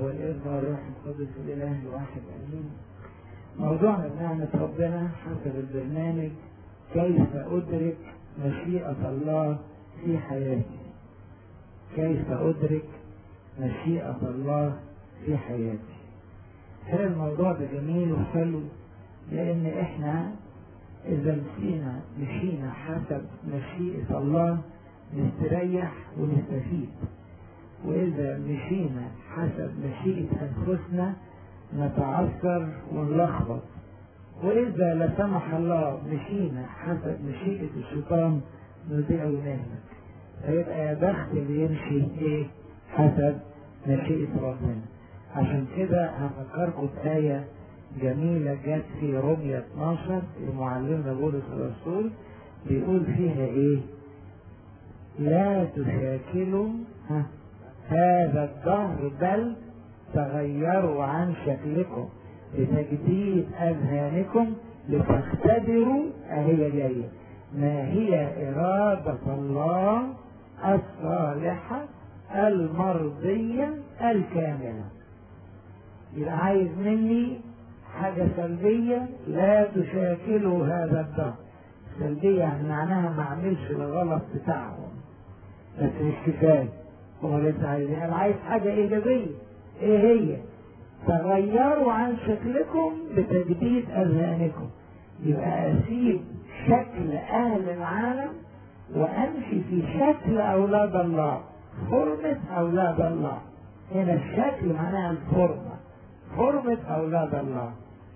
والابن والروح القدس الاله الواحد امين موضوعنا بنعمة ربنا حسب البرنامج كيف ادرك مشيئة الله في حياتي كيف ادرك مشيئة الله في حياتي هذا الموضوع ده جميل وحلو لان احنا اذا مشينا مشينا حسب مشيئة الله نستريح ونستفيد وإذا مشينا حسب مشيئة أنفسنا نتعثر ونلخبط وإذا لا سمح الله مشينا حسب مشيئة الشيطان نضيع ونهلك فيبقى يا بخت اللي يمشي إيه حسب مشيئة ربنا عشان كده هفكركم بآية جميلة جت في رمية 12 لمعلمنا بولس الرسول بيقول فيها إيه لا تشاكلوا ها هذا الدهر بل تغيروا عن شكلكم بتجديد أذهانكم لتختبروا أهي جاية ما هي إرادة الله الصالحة المرضية الكاملة يبقى عايز مني حاجة سلبية لا تشاكلوا هذا الدهر سلبية يعني معناها ما اعملش الغلط بتاعهم بس مش كفايه هو اللي انت عايزه انا عايز حاجه ايجابيه ايه هي تغيروا عن شكلكم بتجديد اذهانكم يبقى اسيب شكل اهل العالم وامشي في شكل اولاد الله فورمة اولاد الله هنا الشكل معناها الفورمة فورمة اولاد الله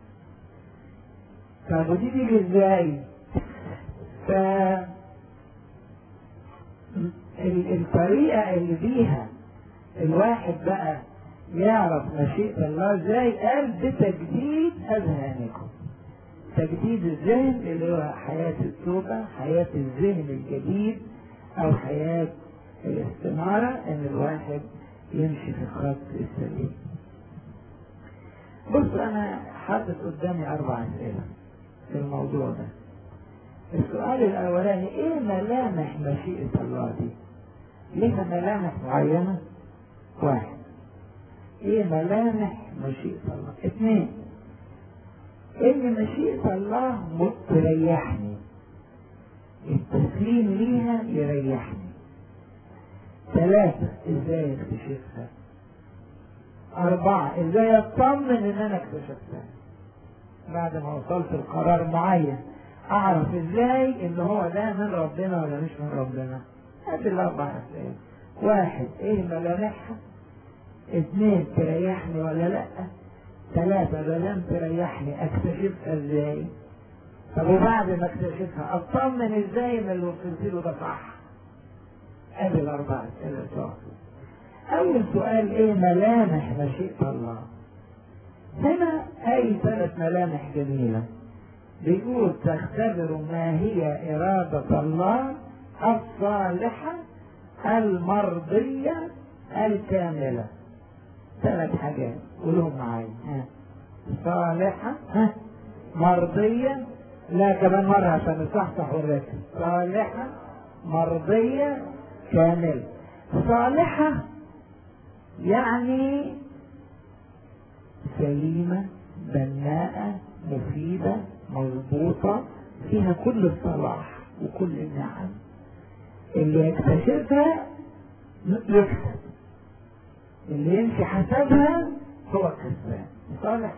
طب ودي تيجي ازاي؟ ف الطريقة اللي بيها الواحد بقى يعرف مشيئة الله ازاي قال بتجديد اذهانكم تجديد الذهن اللي هو حياة التوبة حياة الذهن الجديد او حياة الاستنارة ان الواحد يمشي في الخط السليم بص انا حاطط قدامي اربع اسئلة في الموضوع ده السؤال الاولاني ايه ملامح مشيئة الله دي لها ملامح معينة واحد ايه ملامح مشيئة الله اثنين ان مشيئة الله تريحني التسليم ليها يريحني ثلاثة ازاي اكتشفها اربعة ازاي اطمن ان انا اكتشفتها بعد ما وصلت لقرار معين اعرف ازاي ان هو ده من ربنا ولا مش من ربنا هذه الاربع اسئله واحد ايه ملامحها اثنين تريحني ولا لا ثلاثة ما دام تريحني اكتشفها ازاي طب وبعد ما اكتشفها اطمن ازاي ان اللي وصلت له ده صح ادي الاربع اسئله بتوع اول سؤال ايه ملامح مشيئة الله هنا اي ثلاث ملامح جميله بيقول تختبر ما هي إرادة الله الصالحة المرضية الكاملة ثلاث حاجات قولهم معايا صالحة ها مرضية لا كمان مرة عشان نصحصح ونركز صالحة مرضية كاملة صالحة يعني سليمة بناءة مفيدة مظبوطة فيها كل الصلاح وكل النعم اللي يكتشفها يكسب اللي يمشي حسبها هو الكسبان صالح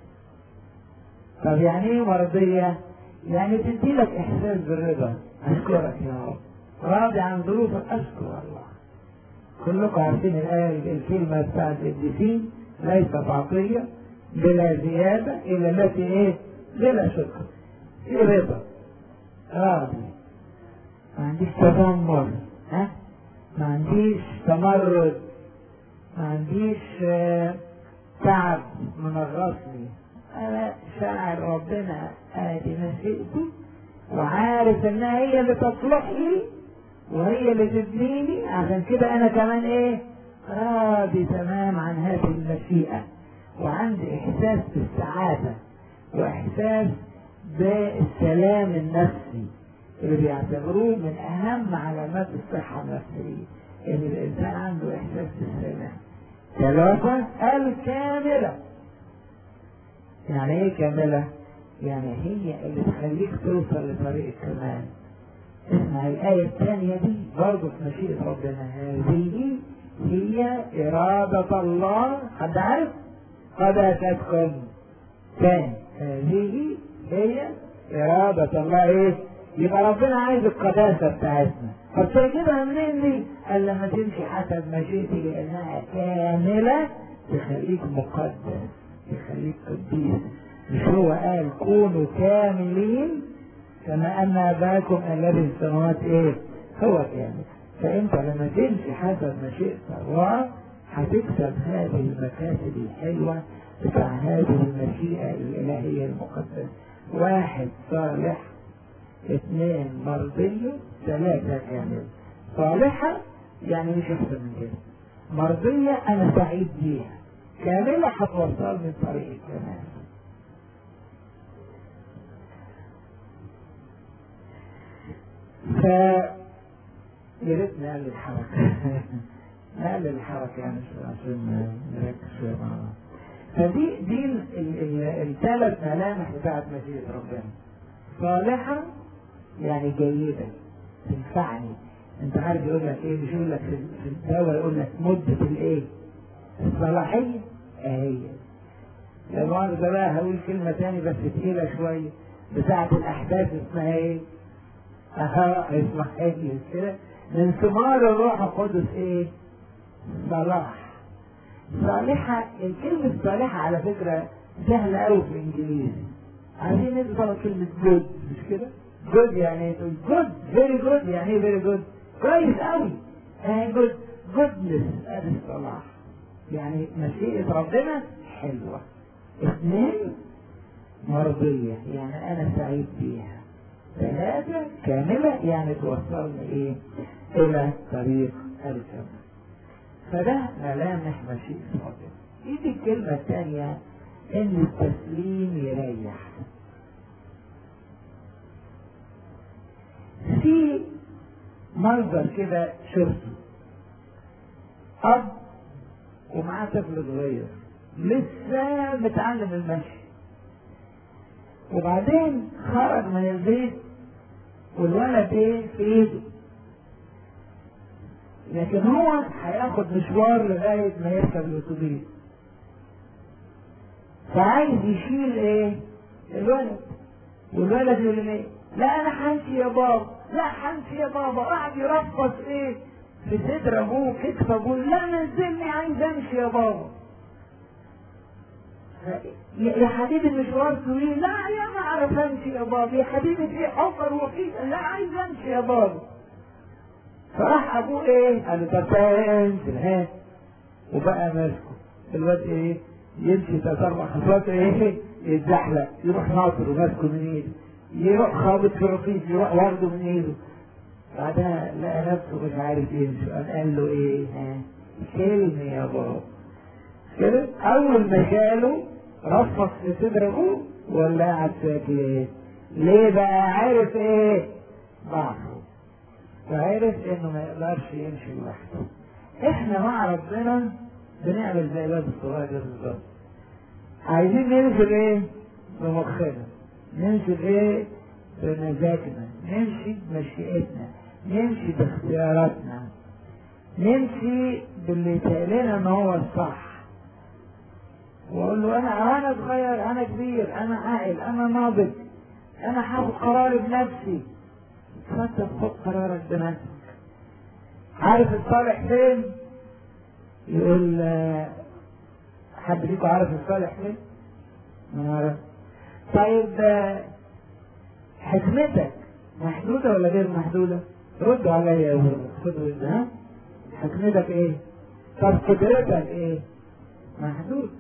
طب يعني ايه مرضية؟ يعني تدي لك احساس بالرضا اشكرك يا رب راضي عن ظروفك اشكر الله كلكم عارفين الآية الكلمة بتاعت القديسين ليست عطية بلا زيادة إلا التي إيه؟ بلا شكر في رضا راضي ما عنديش تذمر ها ما عنديش تمرد ما عنديش آه تعب منغصني انا شاعر ربنا ادي مشيئته وعارف انها هي اللي تصلح لي وهي اللي تبنيني عشان كده انا كمان ايه راضي تمام عن هذه المشيئة وعندي احساس بالسعادة واحساس بالسلام النفسي اللي بيعتبروه من اهم علامات الصحة النفسية ان الانسان عنده احساس بالسلام الثلاثة الكاملة يعني ايه كاملة؟ يعني هي اللي تخليك توصل لطريق الكمال اسمع الآية الثانية دي برضه في مشيئة ربنا هذه هي إرادة الله حد عارف؟ قد أتتكم تاني هذه هي إرادة الله إيه؟ يبقى ربنا عايز القداسة بتاعتنا طب تجيبها منين دي؟ قال لما تمشي حسب مشيئتي لأنها كاملة تخليك مقدس تخليك قديس مش هو قال كونوا كاملين كما أن أباكم الذي في السماوات إيه؟ هو كامل فأنت لما تمشي حسب مشيئة الله هتكسب هذه المكاسب الحلوة بتاع هذه المشيئة الإلهية المقدسة واحد صالح اثنين مرضية ثلاثة كامل صالحة يعني مش أحسن من كده مرضية أنا سعيد بيها كاملة هتوصلني طريق الكمال ف يا ريت نقلل الحركة نقلل الحركة يعني عشان نركز شوية مع بعض فدي دي الثلاث ملامح بتاعت مشيئة ربنا صالحة يعني جيدة تنفعني انت عارف يقول لك ايه مش يقول لك في الدواء يقول لك مدة الايه الصلاحية اهي لو مؤاخذة بقى هقول كلمة تاني بس تقيلة شوية بتاعة الأحداث اسمها ايه؟ أها اسمها ايه كده من ثمار الروح القدس ايه؟ صلاح صالحة الكلمة صالحة على فكرة سهلة أوي في الإنجليزي عايزين نضرب كلمة جود مش كده؟ جود يعني جود فيري جود يعني ايه فيري جود؟ كويس أوي يعني جود جودنس ادي الصلاح يعني مشيئة ربنا حلوة اثنين مرضية يعني أنا سعيد بيها ثلاثة كاملة يعني توصلني إيه إلى طريق الكمال فده ملامح مشيئة ربنا يجي الكلمة الثانية إن التسليم يريح في منظر كده شفته أب ومعاه طفل صغير لسه متعلم المشي وبعدين خرج من البيت والولد ايه في ايده لكن هو هياخد مشوار لغاية ما يركب الأتوبيس فعايز يشيل ايه الولد والولد يقول ايه لا انا همشي يا بابا لا همشي يا بابا قاعد يرفص ايه في صدر ابوه كتف ابوه لا نزلني عايز امشي يا بابا يا حبيبي المشوار طويل لا يا ما اعرف امشي يا بابا يا حبيبي في حفر وفي لا عايز امشي يا بابا فراح ابوه ايه قال له طب انزل ها وبقى ماسكه الواد ايه يمشي ثلاث اربع خطوات ايه يتزحلق يروح ناطر وماسكه من ايده يروح خابط في الرصيف يروح واخده من ايده بعدها لقى نفسه مش عارف يمشي قام قال له ايه ها شيلني يا بابا كده اول ما شاله رفص في صدر ابوه ولا قعد ساكت ليه بقى عارف ايه ضعفه فعرف انه ما يقدرش يمشي لوحده احنا مع ربنا بنعمل زي الواد الصغير بالظبط عايزين نمشي بايه بمخنا نمشي بايه بمزاجنا نمشي بمشيئتنا نمشي باختياراتنا نمشي باللي يتقلنا ان هو الصح واقول له انا انا صغير انا كبير انا عاقل انا ناضج انا هاخد قراري بنفسي فانت خد قرارك بنفسك عارف الصالح فين يقول حد فيكم عارف الصالح فين ما عارف طيب حكمتك محدودة ولا غير محدودة ردوا عليا يا ولد خدوا ها حكمتك ايه طب قدرتك ايه محدود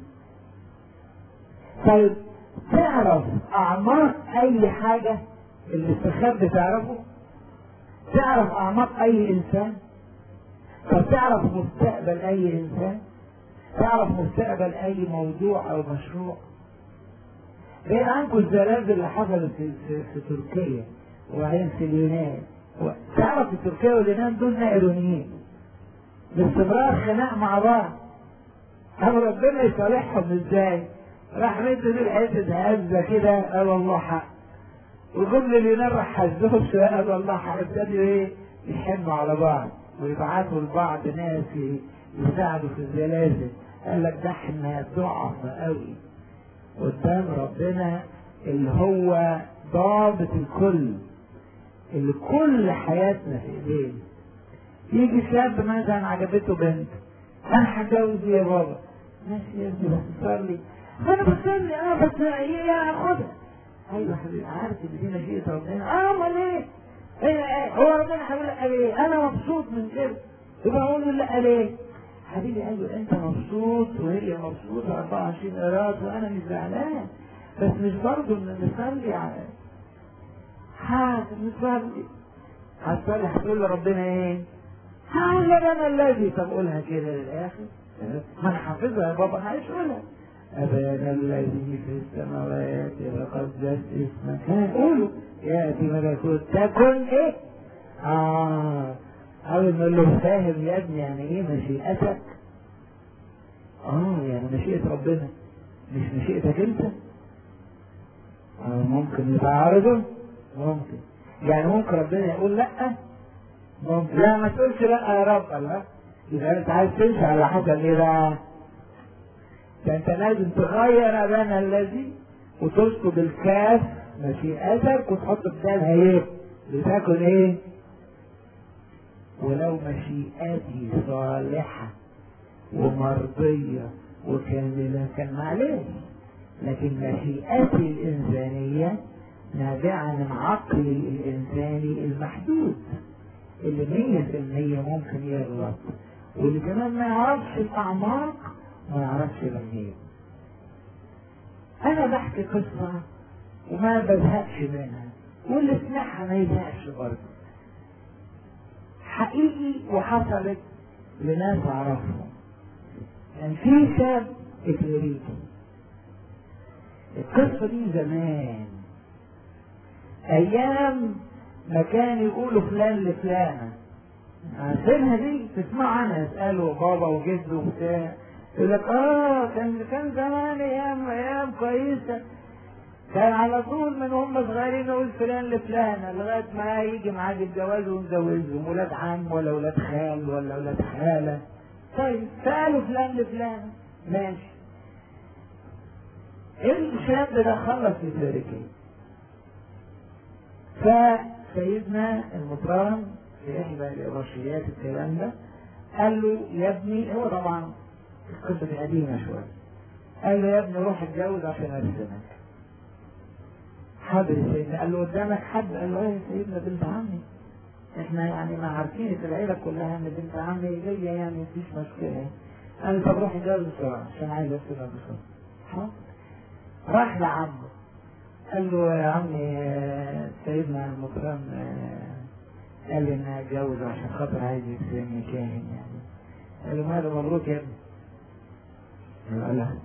طيب تعرف اعماق اي حاجة الاستخبى تعرفه تعرف اعماق اي انسان طب تعرف مستقبل اي انسان تعرف مستقبل اي موضوع او مشروع غير عنكم الزلازل اللي حصلت في, في, في تركيا وبعدين في اليونان تعرف تركيا واليونان دول نائرونيين باستمرار خناق مع بعض أم ربنا يصالحهم ازاي راح مد دول حتة هزة كده قال الله حق وجم اليونان راح هزهم شوية قال الله حق ابتدوا ايه يحنوا على بعض ويبعتوا لبعض ناس يساعدوا في الزلازل قال لك ده احنا ضعف قوي قدام ربنا اللي هو ضابط الكل اللي كل حياتنا في ايديه يجي شاب مثلا عجبته بنت انا هتجوز يا بابا ماشي يا ابني بس تصلي انا بصلي اه بس هي خدها ايوه حبيبي عارف ان دي مشيئه ربنا اه امال ايه؟ ايه هو ربنا هيقول لك ليه؟ انا مبسوط من كده يبقى اقول له لا ليه؟ حبيبي ايوه انت مبسوط وهي مبسوطه 24 قراط وانا مش زعلان بس مش برضه ان نصلي على حاجه نصلي هتصلي هتقول لربنا ايه؟ هذا انا الذي طب قولها كده للاخر ما انا حافظها يا بابا انا هقولها أبانا الذي في السماوات وقدس اسمك قولوا يأتي ملكوت تكن إيه؟ آه أول ما له فاهم يا ابني يعني إيه مشيئتك؟ آه يعني مشيئة ربنا مش مشيئتك أنت؟ آه ممكن يتعارضوا؟ ممكن يعني ممكن ربنا يقول لأ؟ ممكن لا ما تقولش لأ يا رب الله يبقى أنت عايز تمشي على حاجة إيه بقى؟ ده انت لازم تغير ابانا الذي وتسكب الكاف مشيئتك وتحط بدالها ايه؟ لتكن ايه؟ ولو مشيئتي صالحة ومرضية وكاملة كان معلش لكن مشيئتي الإنسانية نابعة من عقلي الإنساني المحدود اللي مية في المية ممكن يغلط واللي كمان ما يعرفش الأعماق ما يعرفش لمين انا بحكي قصة وما بزهقش منها واللي سمعها ما يزهقش برضه حقيقي وحصلت لناس اعرفهم كان في شاب اكليريكي القصة دي زمان ايام ما كان يقولوا فلان لفلانة عارفينها دي تسمعوا عنها اسألوا بابا وجده وبتاع يقول لك اه كان كان زمان ايام ايام كويسه كان على طول من هم صغيرين نقول فلان لفلانة لغاية ما يجي معاد الجواز ونزوجهم ولاد عم ولا ولاد خال ولا ولاد خالة طيب سألوا فلان لفلانة ماشي الشاب ده خلص التركي فسيدنا المطران في إحدى الإبرشيات الكلام ده قال له يا ابني هو طبعا القصة دي قديمة شوية قال له يا ابني روح اتجوز عشان ارسمك حاضر يا سيدنا قال له قدامك حد قال له ايه يا سيدنا بنت عمي احنا يعني ما عارفين في العيلة كلها ان بنت عمي جاية يعني مفيش مشكلة قال له طب روح اتجوز بسرعة عشان عايز ارسمك بسرعة حاضر راح لعمه قال له يا عمي سيدنا المكرم قال لي ان اتجوز عشان خاطر عايز يرسمني كاهن يعني قال له ماذا مبروك يا ابني قال له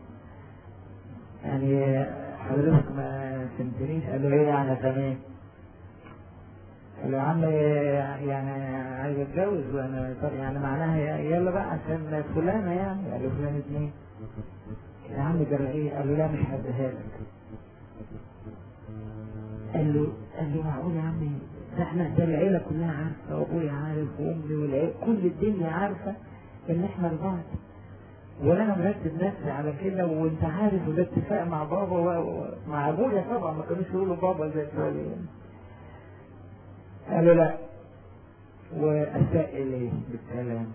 يعني حضرتك ما فهمتنيش قال له ايه يعني تمام قال له يا عم يعني عايز اتجوز وانا طب يعني معناها يلا بقى عشان فلانه يعني قال له فلانه مين؟ يا عم جرى ايه؟ قال له لا مش هديها لك قال له قال له معقول يا عمي ده احنا ده العيله كلها عارفه وابويا عارف وامي والعيله كل الدنيا عارفه ان احنا لبعض وانا مرتب نفسي على كده وانت عارف وده اتفاق مع بابا ومع ابويا طبعا ما كانوش يقولوا بابا زي دلوقتي قالوا لا واساء اليه بالكلام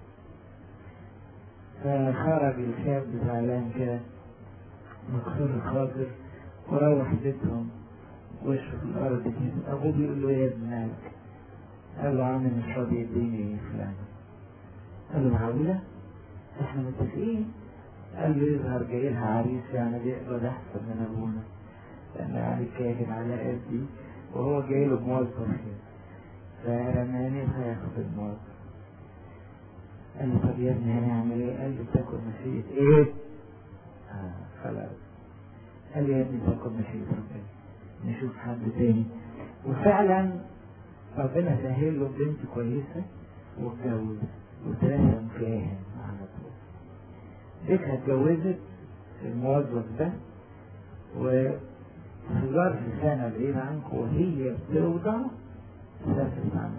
فخرج الشاب زعلان كده مكسور الخاطر وروح بيتهم وشه في الارض كده ابوه بيقول له يا ابنك قال له عمي مش راضي يديني فلان قال له معقوله احنا متفقين قال له يظهر جاي لها عريس يعني بيقبض احسن من ابونا لان يعني كاهن على قدي وهو جاي له موظف كده فرماني هياخد الموظف قال له طب يا ابني هنعمل ايه؟ قال له تاكل مشيئة ايه؟ آه خلاص قال لي يا ابني تاكل مشيئة ربنا نشوف حد تاني وفعلا ربنا سهل له بنت كويسة واتجوز وترسم كاهن على طول بيتها اتجوزت الموظف ده وفي ظرف سنة بعيد عنكم وهي بتوضع سافرت مع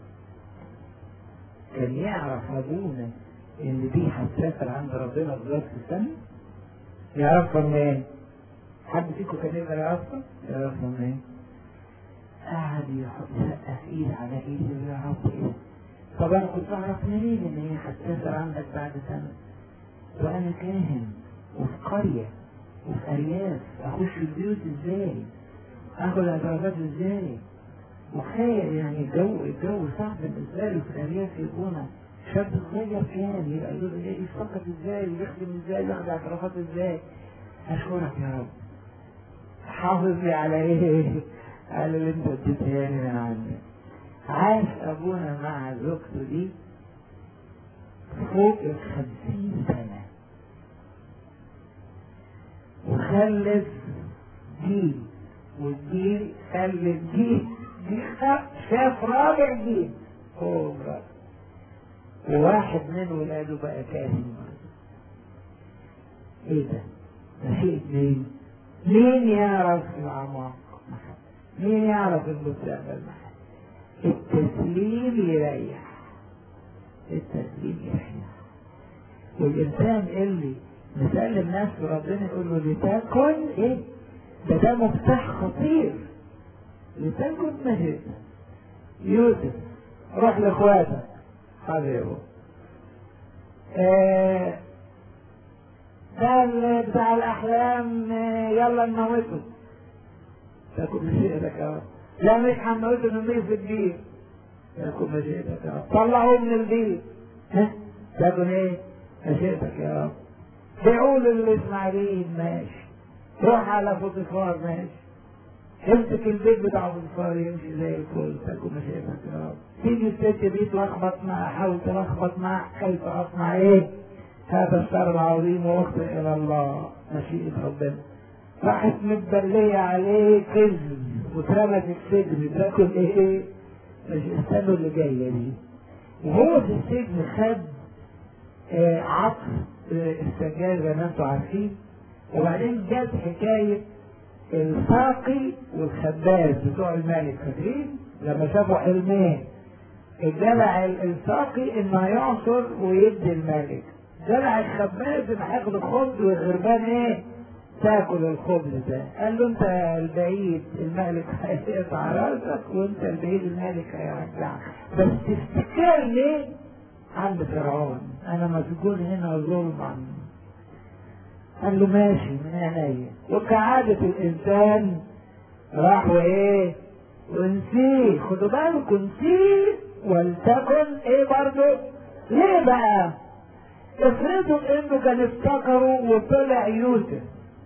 كان يعرف أبونا إن دي هتسافر عند ربنا في ظرف سنة يعرفها منين؟ حد فيكم كان يقدر يعرفها؟ يعرفها منين؟ قعد يحط سقف ايد على ايد يا رب ايه طب انا كنت اعرف منين ان هي هتسافر عندك بعد سنه وانا كاهن وفي قريه وفي ارياف اخش البيوت ازاي اخد اعترافات ازاي وخير يعني الجو الجو صعب بالنسبه له في الارياف يكون شاب صغير كان يبقى يقول ايه يفكر ازاي ويخدم ازاي وياخد اعترافات ازاي اشكرك يا رب حافظ لي على ايه قال اللي انت اديتها لي من عندك عاش ابونا مع زوجته دي فوق الخمسين سنة وخلف جيل والجيل خلف جيل دي شاف رابع جيل فوق رابع وواحد من ولاده بقى كاهن ايه ده؟ ده شيء مين؟ مين يعرف العماق؟ مين يعرف المستقبل معاه التسليم يريح التسليم يريح والإنسان اللي مسلم نفسه ربنا يقول له لتكن إيه ده ده مفتاح خطير لتكن مجد يوسف روح لإخواتك حبيبه آه ده بتاع الأحلام يلا نموته تكن مشيئتك يا رب لا مش هنموته نميه في البيت تكن مشيئتك يا رب طلعوه من البيت ها تكن ايه مشيئتك يا رب بيعوا للاسماعيليين ماشي روح على فوتيفار ماشي امسك البيت بتاع فوتيفار يمشي زي الفل تكن مشيئتك يا رب تيجي الست دي تلخبط معاه حاول تلخبط معاه كيف اصنع ايه هذا الشر العظيم واخطئ الى الله مشيئة ربنا راحت متبلية عليه كذب واترمت السجن تاكل ايه مش استنوا اللي جايه دي وهو في السجن خد آه عطف آه السجاد زي ما انتم عارفين وبعدين جت حكايه الساقي والخباز بتوع الملك فاكرين لما شافوا حلمين الجدع الساقي انه هيعصر ويدي الملك جدع الخباز انه هياخد الخبز والغربان ايه تاكل الخبز ده قال له انت البعيد الملك هيقطع راسك وانت البعيد الملك هيرجعك بس تفتكرني عند فرعون انا مسجون هنا ظلما قال له ماشي من عينيا وكعادة الانسان راح وايه ونسيه خدوا بالكم نسيه ولتكن ايه برضه ليه بقى افرضوا انه كان افتكروا وطلع يوسف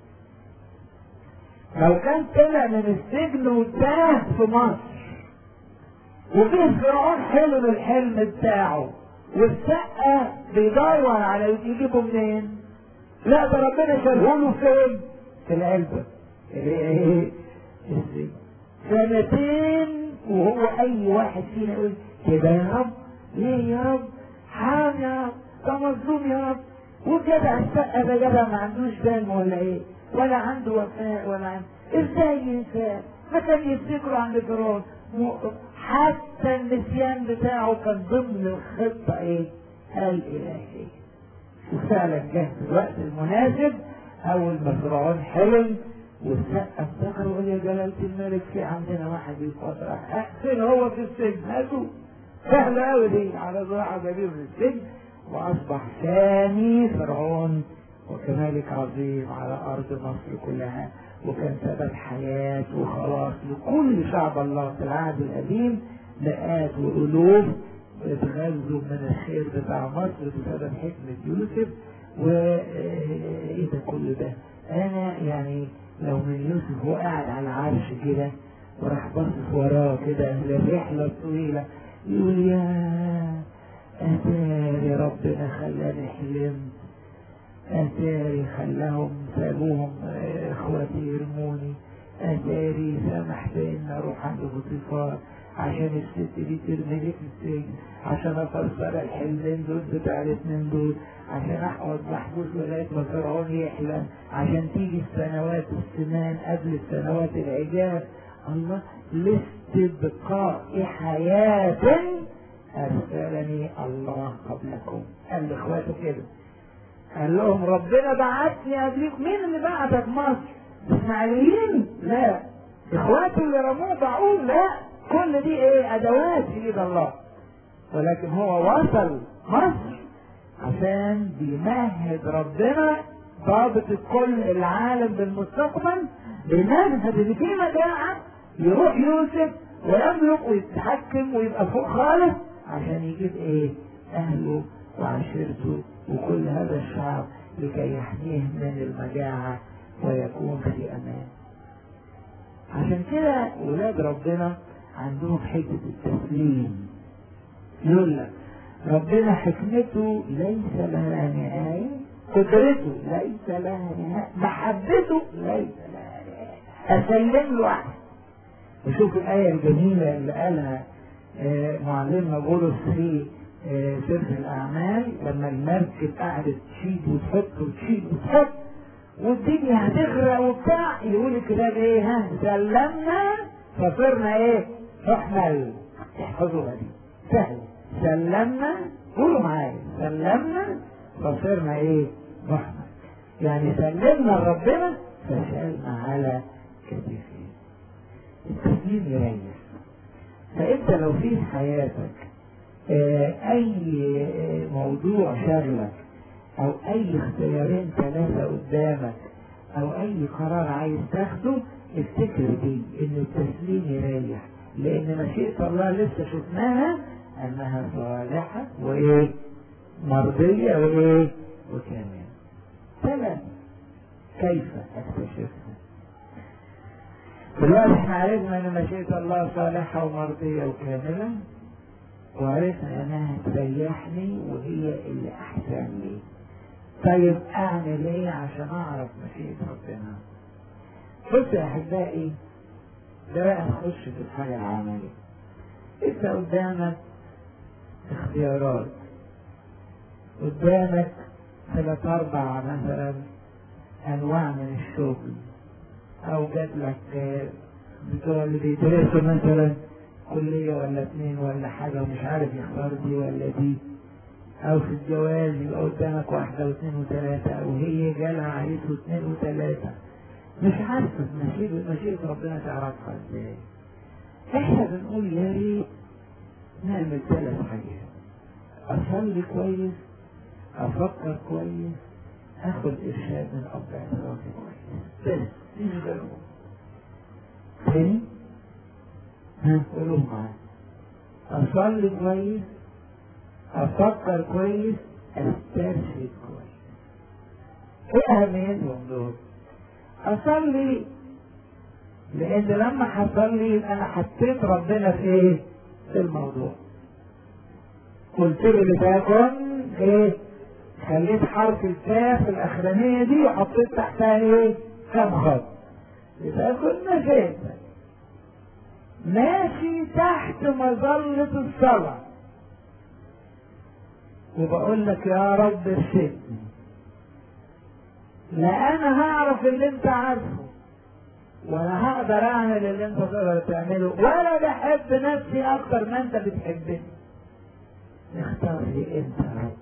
لو كان طلع من السجن وتاه في مصر وجه فرعون حلم الحلم بتاعه والسقة بيدور على يجيبه منين؟ لا ده ربنا شاله فين؟ في العلبة ايه السجن سنتين وهو اي واحد فينا يقول كده يا رب ليه يا رب حرام يا رب ده مظلوم يا رب وجدع السقة ده جدع ما عندوش دم ولا ايه ولا عنده وفاء ولا عنده ازاي ينساه ما كان يفتكروا عند فرعون حتى النسيان بتاعه كان ضمن الخطة ايه الالهية وفعلا جه في الوقت المناسب اول ما فرعون حلم والسقة افتكر وقال يا جلالة الملك في عندنا واحد يفرح احسن هو في السجن هاتوا سهلة قوي دي على ذراع جميل من السجن واصبح ثاني فرعون وكمالك عظيم على ارض مصر كلها وكان سبب حياة وخلاص لكل شعب الله في العهد القديم مئات والوف اتغذوا من الخير بتاع مصر بسبب حكمة يوسف وايه ده كل ده انا يعني لو من يوسف هو قاعد على العرش كده وراح باصص وراه كده للرحلة الطويلة يقول يا أتاري ربنا خلاني حلمت أتاري خلاهم سابوهم إخواتي يرموني أتاري سمح بإن أروح عند بوتيفار عشان الست دي ترمي لي في السجن عشان افسر الحلمين دول بتاع الاثنين دول عشان اقعد محبوس لغايه ما فرعون يحلم عشان تيجي السنوات السنان قبل السنوات العجاب الله لاستبقاء حياة أرسلني الله قبلكم قال لإخواته كده قال لهم ربنا بعتني قبلكم مين اللي بعتك مصر؟ إسماعيليين؟ لا إخواته اللي رموه ضعوه لا كل دي إيه أدوات في إيد الله ولكن هو وصل مصر عشان بيمهد ربنا ضابط الكل العالم بالمستقبل بمنهج اللي فيه مجاعة يروح يوسف ويملك ويتحكم ويبقى فوق خالص عشان يجيب ايه اهله وعشيرته وكل هذا الشعب لكي يحميه من المجاعة ويكون في امان عشان كده ولاد ربنا عندهم حتة التسليم يقول لك ربنا حكمته ليس لها نهاية قدرته ليس لها نهاية محبته ليس لها نهاية أسلم له أحسن وشوف الآية الجميلة اللي قالها آه معلمنا بولس في آه سفر الأعمال لما المركب قعدت تشيد وتحط وتشيد وتحط والدنيا هتغرق وبتاع يقول الكتاب ايه ها سلمنا فصرنا ايه نحمل احفظوها دي سهل سلمنا قولوا معايا سلمنا فصرنا ايه نحمل يعني سلمنا لربنا فشلنا على كتفين التسليم يريح فانت لو في حياتك اه اي موضوع شغلك او اي اختيارين ثلاثة قدامك او اي قرار عايز تاخده افتكر دي ان التسليم يريح لان مشيئة الله لسه شفناها انها صالحة وايه مرضية وايه وكاملة ثلاث كيف اكتشفها دلوقتي احنا عرفنا ان مشيئة الله صالحة ومرضية وكاملة وعرفنا انها تريحني وهي اللي احسن لي طيب اعمل ايه عشان اعرف مشيئة ربنا بص يا احبائي ده بقى نخش في الحاجة العملية انت قدامك اختيارات قدامك ثلاث اربع مثلا انواع من الشغل او جات لك بتوع اللي بيدرسوا مثلا كلية ولا اتنين ولا حاجة ومش عارف يختار دي ولا دي او في الجواز يبقى قدامك واحدة واثنين وثلاثة او هي جالها عريس واثنين وثلاثة مش عارفة مشيئة مشيئة ربنا تعرفها ازاي احنا بنقول يا ريت نعمل ثلاث حاجات اصلي كويس افكر كويس اخد ارشاد من اب اعترافي كويس بس مش غيرهم تاني ها قولوا معايا اصلي كويس افكر كويس استرشد كويس ايه اهميتهم دول اصلي لان لما هصلي يبقى انا حطيت ربنا في ايه في الموضوع قلت له لتكن ايه خليت حرف الكاف الاخرانيه دي وحطيت تحتها ايه كم خط لتكن مشيتك ماشي تحت مظلة الصلاة وبقول لك يا رب ارشدني لا انا هعرف اللي انت عارفه ولا هقدر اعمل اللي انت تقدر تعمله ولا بحب نفسي اكتر ما انت بتحبني اختار لي انت يا رب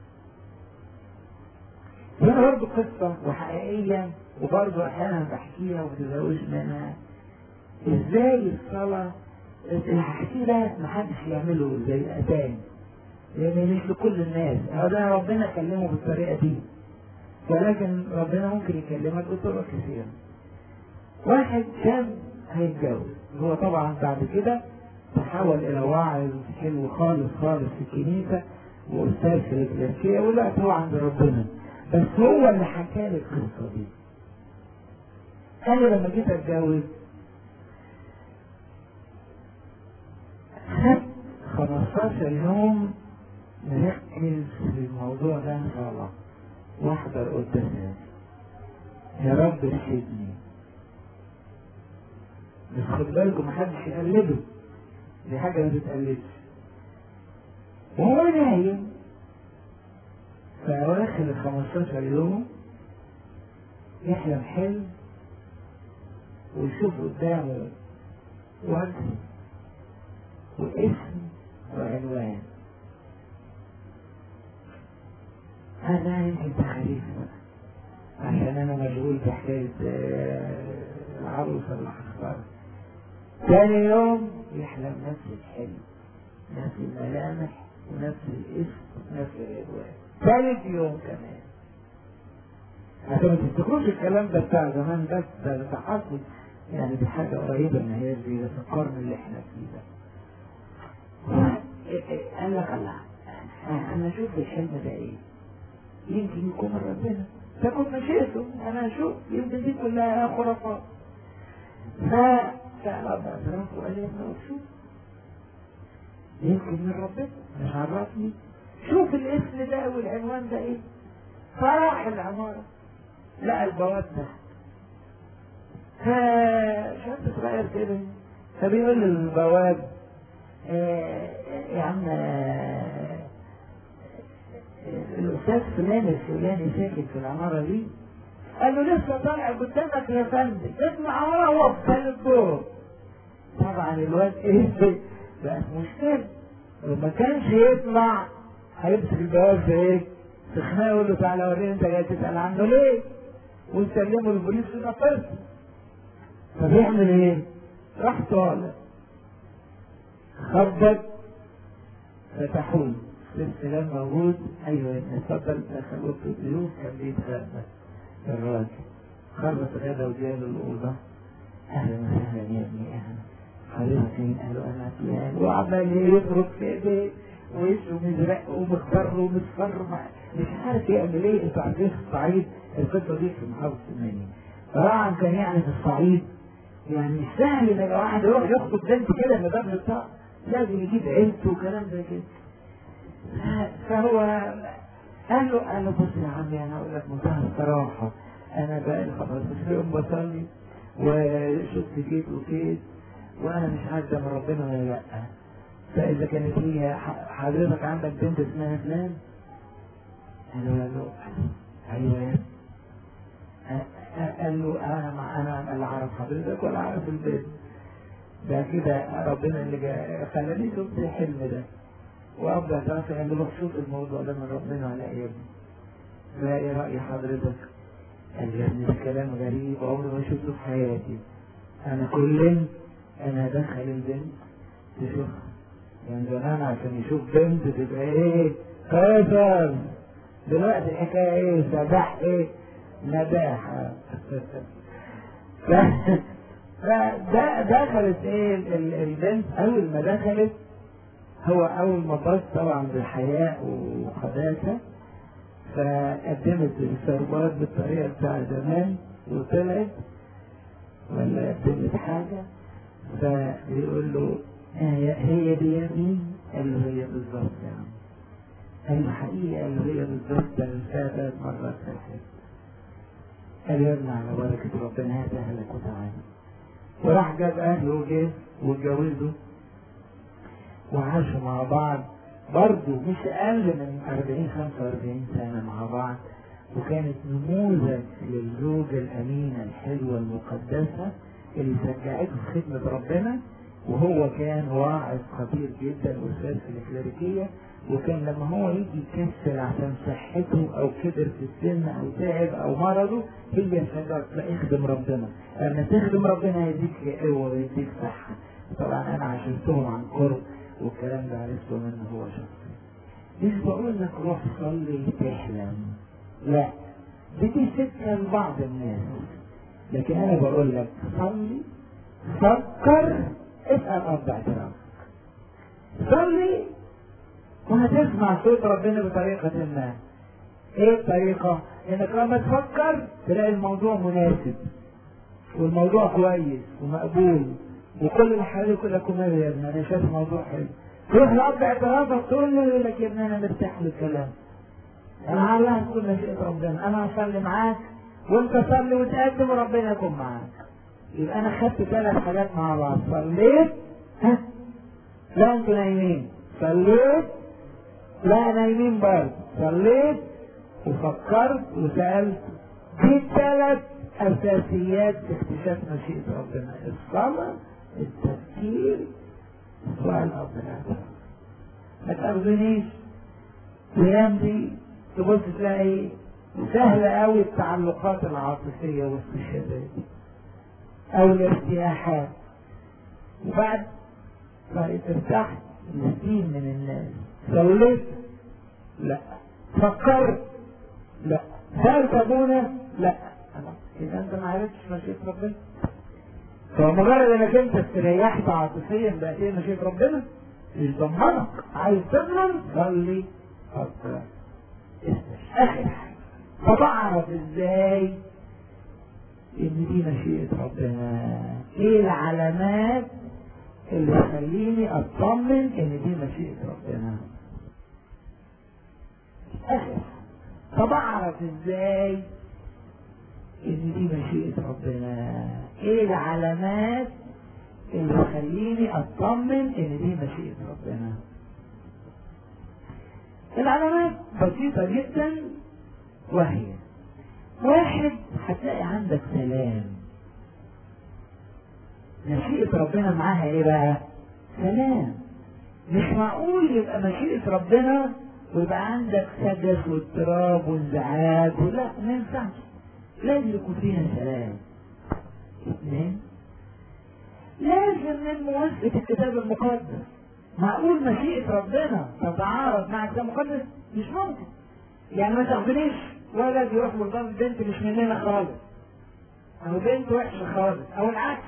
هنا برضه قصة وحقيقية وبرضه احيانا بحكيها وما تزهقوش منها ازاي الصلاة اللي هحكيه ده محدش يعمله زي الأذان لأن مش لكل الناس هذا ربنا كلمه بالطريقة دي ولكن ربنا ممكن يكلمك بطرق كثيرة واحد كان هيتجوز هو طبعا بعد كده تحول إلى واعظ حلو خالص خالص في الكنيسة وأستاذ في الإكليسية ودلوقتي هو عند ربنا بس هو اللي حكى لي القصة دي قال لي لما جيت أتجوز خدت 15 يوم نركز في الموضوع ده ان شاء الله واحضر قدام يا رب ارشدني بس خد بالكم محدش يقلده دي حاجة ما تتقلدش وهو نايم في أواخر ال 15 يوم يحلم حلم ويشوف قدامه وجه واسم وعنوان هذا يمكن تخريف عشان انا مشغول بحكاية العروسة اللي هختارها ثاني يوم يحلم نفس الحلم نفس الملامح ونفس الاسم ونفس العنوان ثالث يوم كمان عشان ما تفتكروش الكلام ده بتاع زمان بس ده ده حصل يعني دي حاجة قريبة من هي دي في القرن اللي احنا فيه ده قال لك الله انا اشوف الحلم ده ايه يمكن يكون من ربنا تكون مشيئته انا اشوف يمكن دي كلها خرافات فسأل ابو اعتراف وقال لي انا شوف يمكن من ربنا مش عرفني شوف الاسم ده والعنوان ده ايه فراح العمارة لقى البواب تحت فشاب صغير كده فبيقول للبواب آه يا عم آه الاستاذ فلان الفلاني ساكن في العماره دي قال له لسه طالع قدامك يا فندم اسمع ورا هو في الدور طبعا الواد ايه بقت مشكله وما كانش يطلع هيمسك الجواب في ايه؟ في خناقه يقول له تعالى وريني انت جاي تسال عنه ليه؟ ويسلمه للبوليس في نفسه فبيعمل ايه؟ راح طالع خبط فتحوه السلام موجود ايوه يا ابني اتفضل دخل اوضه الضيوف كان بيتغدى الراجل خلص غدا وجاي له الاوضه اهلا وسهلا يا ابني اهلا حضرتك فين؟ قالوا انا فلان وعمال يضرب في ايديه وشه مزرق ومخضر ومصفر مش عارف يعمل ايه انتوا عارفين في الصعيد القصه دي في محافظه المنيا طبعا كان يعني في الصعيد يعني مش سهل ان واحد يروح يخطب بنت كده من باب الطاق لازم يجيب عيلته وكلام زي كده فهو قال له قال له بص يا عمي انا اقول لك منتهى الصراحه انا بقى لي 15 يوم بصلي وشفت كيت وكيت وانا مش عارف ده من ربنا ولا لا فاذا كانت هي حضرتك عندك بنت اسمها فلان قال له قال له ايوه يا قال له انا مع انا اللي اعرف حضرتك ولا اعرف البنت ده كده ربنا اللي خلاني شفت الحلم ده وابدا اعترف قال له شوف الموضوع ده من ربنا ولا ايه ما ايه راي حضرتك؟ قال لي يا ابني ده كلام غريب عمري ما شفته في حياتي انا كل انا ادخل البنت تشوفها يعني زمان عشان يشوف بنت تبقى ايه قيصر دلوقتي الحكايه ايه سباح ايه مداحة فده دخلت ايه البنت اول ما دخلت هو اول ما بص طبعا بحياء وقداسة فقدمت الشربات بالطريقة بتاع زمان وطلعت ولا قدمت حاجة فبيقول له هي هي دي يا ابني؟ قال له هي بالظبط يا عم قال له حقيقة قال له هي بالظبط ده ثلاث مرات فاتت قال يا ابني على بركة ربنا هات أهلك وتعالى وراح جاب أهله وجه واتجوزوا وعاشوا مع بعض برضه مش أقل من 40 45 سنة مع بعض وكانت نموذج للزوجة الأمينة الحلوة المقدسة اللي شجعته في خدمة ربنا وهو كان واعظ خطير جدا أستاذ في الكليريكية وكان لما هو يجي يكسل عشان صحته او كبر في السن او تعب او مرضه هي شجرة لا اخدم ربنا لما تخدم ربنا يديك قوة ويديك صحة طبعا انا عشرتهم عن قرب والكلام ده عرفته منه هو شخصيا مش بقول لك روح صلي تحلم لا دي سكة لبعض الناس لكن انا بقول لك صلي فكر اسأل اب اعتراف صلي وهتسمع صوت ربنا بطريقة ما ايه الطريقة؟ انك لما تفكر تلاقي الموضوع مناسب والموضوع كويس ومقبول وكل اللي حواليك يقول لك ماله يا ابني انا شايف الموضوع حلو تروح لأب اعترافك تقول له يقول لك يا ابني انا مرتاح للكلام انا على تكون مشيئة ربنا انا هصلي معاك وانت صلي وتقدم وربنا يكون معاك يبقى انا خدت ثلاث حاجات مع بعض صليت ها لا انتوا نايمين صليت لا نايمين برضه صليت وفكرت وسألت دي ثلاث أساسيات في اكتشاف مشيئة ربنا الصلاة التفكير سؤال ربنا ما تأخذنيش الأيام دي تبص تلاقي سهلة أوي التعلقات العاطفية والاستشهادات أو الارتياحات وبعد ما ارتحت نسيم من الناس صليت لا فكرت لا سألت أبونا لا إذا أنت ما عرفتش مشيئة ربنا فمجرد انك انت استريحت عاطفيا بقت ايه مشيئة ربنا مش ضمنك عايز تضمن صلي فكر اخر حاجه فتعرف ازاي ان دي مشيئة ربنا ايه العلامات اللي تخليني اطمن ان دي مشيئة ربنا اخر فبعرف ازاي ان دي مشيئة ربنا ايه العلامات اللي تخليني اطمن ان دي مشيئة ربنا العلامات بسيطة جدا وهي واحد هتلاقي عندك سلام مشيئة ربنا معاها ايه بقى سلام مش معقول يبقى مشيئة ربنا ويبقى عندك سجس واضطراب وانزعاج ولا ما ينفعش لازم يكون فيها سلام اثنين لازم من موافقة الكتاب المقدس معقول مشيئة ربنا تتعارض مع الكتاب المقدس مش ممكن يعني ما تاخدنيش ولد يروح مرتبط بنت مش مننا خالص او بنت وحشة خالص او العكس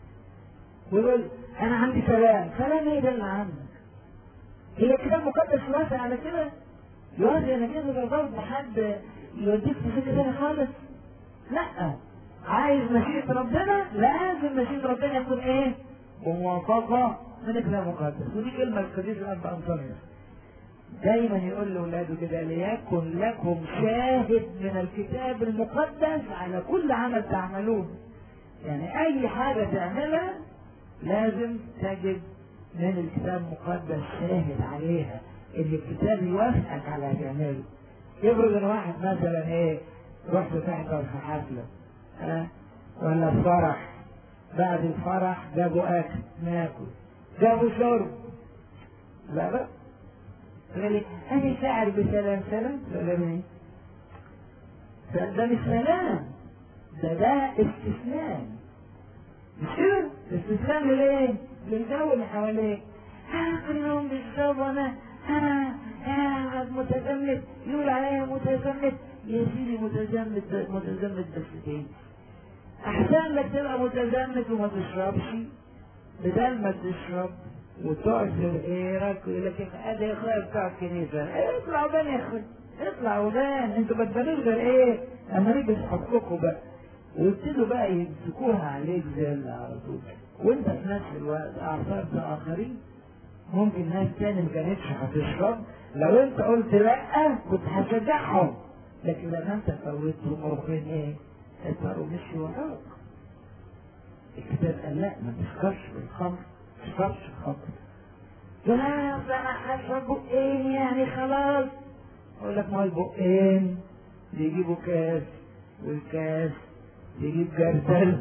ويقول انا عندي سلام سلام ايه ده اللي عندك هي الكتاب المقدس يوافق على كده يوافق انك انت ترتبط بحد يوديك في سكه تاني خالص لا عايز مشيئة ربنا لازم مشيئة ربنا يكون ايه بموافقة من الكتاب المقدس ودي كلمة القديس الأب أنطونيوس دايما يقول لأولاده كده ليكن لكم شاهد من الكتاب المقدس على كل عمل تعملون يعني أي حاجة تعملها لازم تجد من الكتاب المقدس شاهد عليها ان الكتاب يوافقك على تعمله يفرض ان واحد مثلا ايه رحت تحضر في حفلة ها ولا في فرح بعد الفرح جابوا اكل ناكل جابوا شرب لا لا قال لي انا شاعر بسلام سلام سلام ايه ده, ده مش سلام ده ده استسلام مش كده استسلام ليه للجو اللي حواليك ها كل يوم بالشرب وانا ها ها متزمت يقول عليا متزمت يا سيدي متزمت متزمت بس تاني احسن لك تبقى متزمت وما تشربش بدل ما تشرب وتعصر غيرك ويقول لك ادي يا اخويا بتاع الكنيسه اطلع بان يا اخويا اطلع وبان انتوا ما تبانوش غير ايه اما نيجي نحطكم بقى ويبتدوا بقى يمسكوها عليك زي اللي على طول وانت في نفس الوقت اعصرت اخرين ممكن ناس تاني ما كانتش هتشرب لو انت قلت لا كنت هشجعهم لكن لما انت فوتهم ممكن ايه اضطروا مشي وراك الكتاب قال لا ما تسكرش بالخمر ما تشربش الخمر لا اصل انا هشرب بقين يعني خلاص اقول لك ما البقين بيجيبوا كاس والكاس يجيب جردل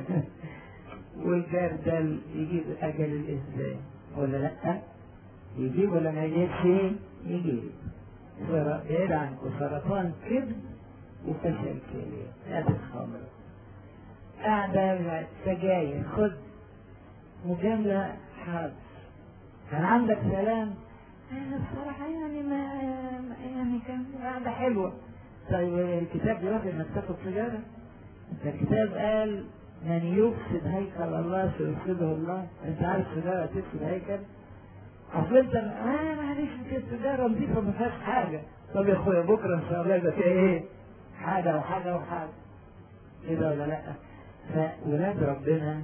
والجردل يجيب اجل الانسان ولا لا يجيب ولا ما يجيبش يجيب بعيد عنكم سرطان كبد وفشل كليه هذا الخمر قاعدة سجاير خد مجاملة حاضر كان عندك سلام بصراحة يعني ما يعني كان قاعدة حلوة طيب الكتاب يوافق انك تاخد سيجارة الكتاب قال من يفسد هيكل الله سيفسده الله انت عارف سيجارة تفسد هيكل اصل انت اه معلش انت السيجارة نظيفة ما فيهاش حاجة طب يا اخويا بكرة ان شاء الله يبقى فيها ايه حاجة وحاجة وحاجة كده ولا لا فولاد ربنا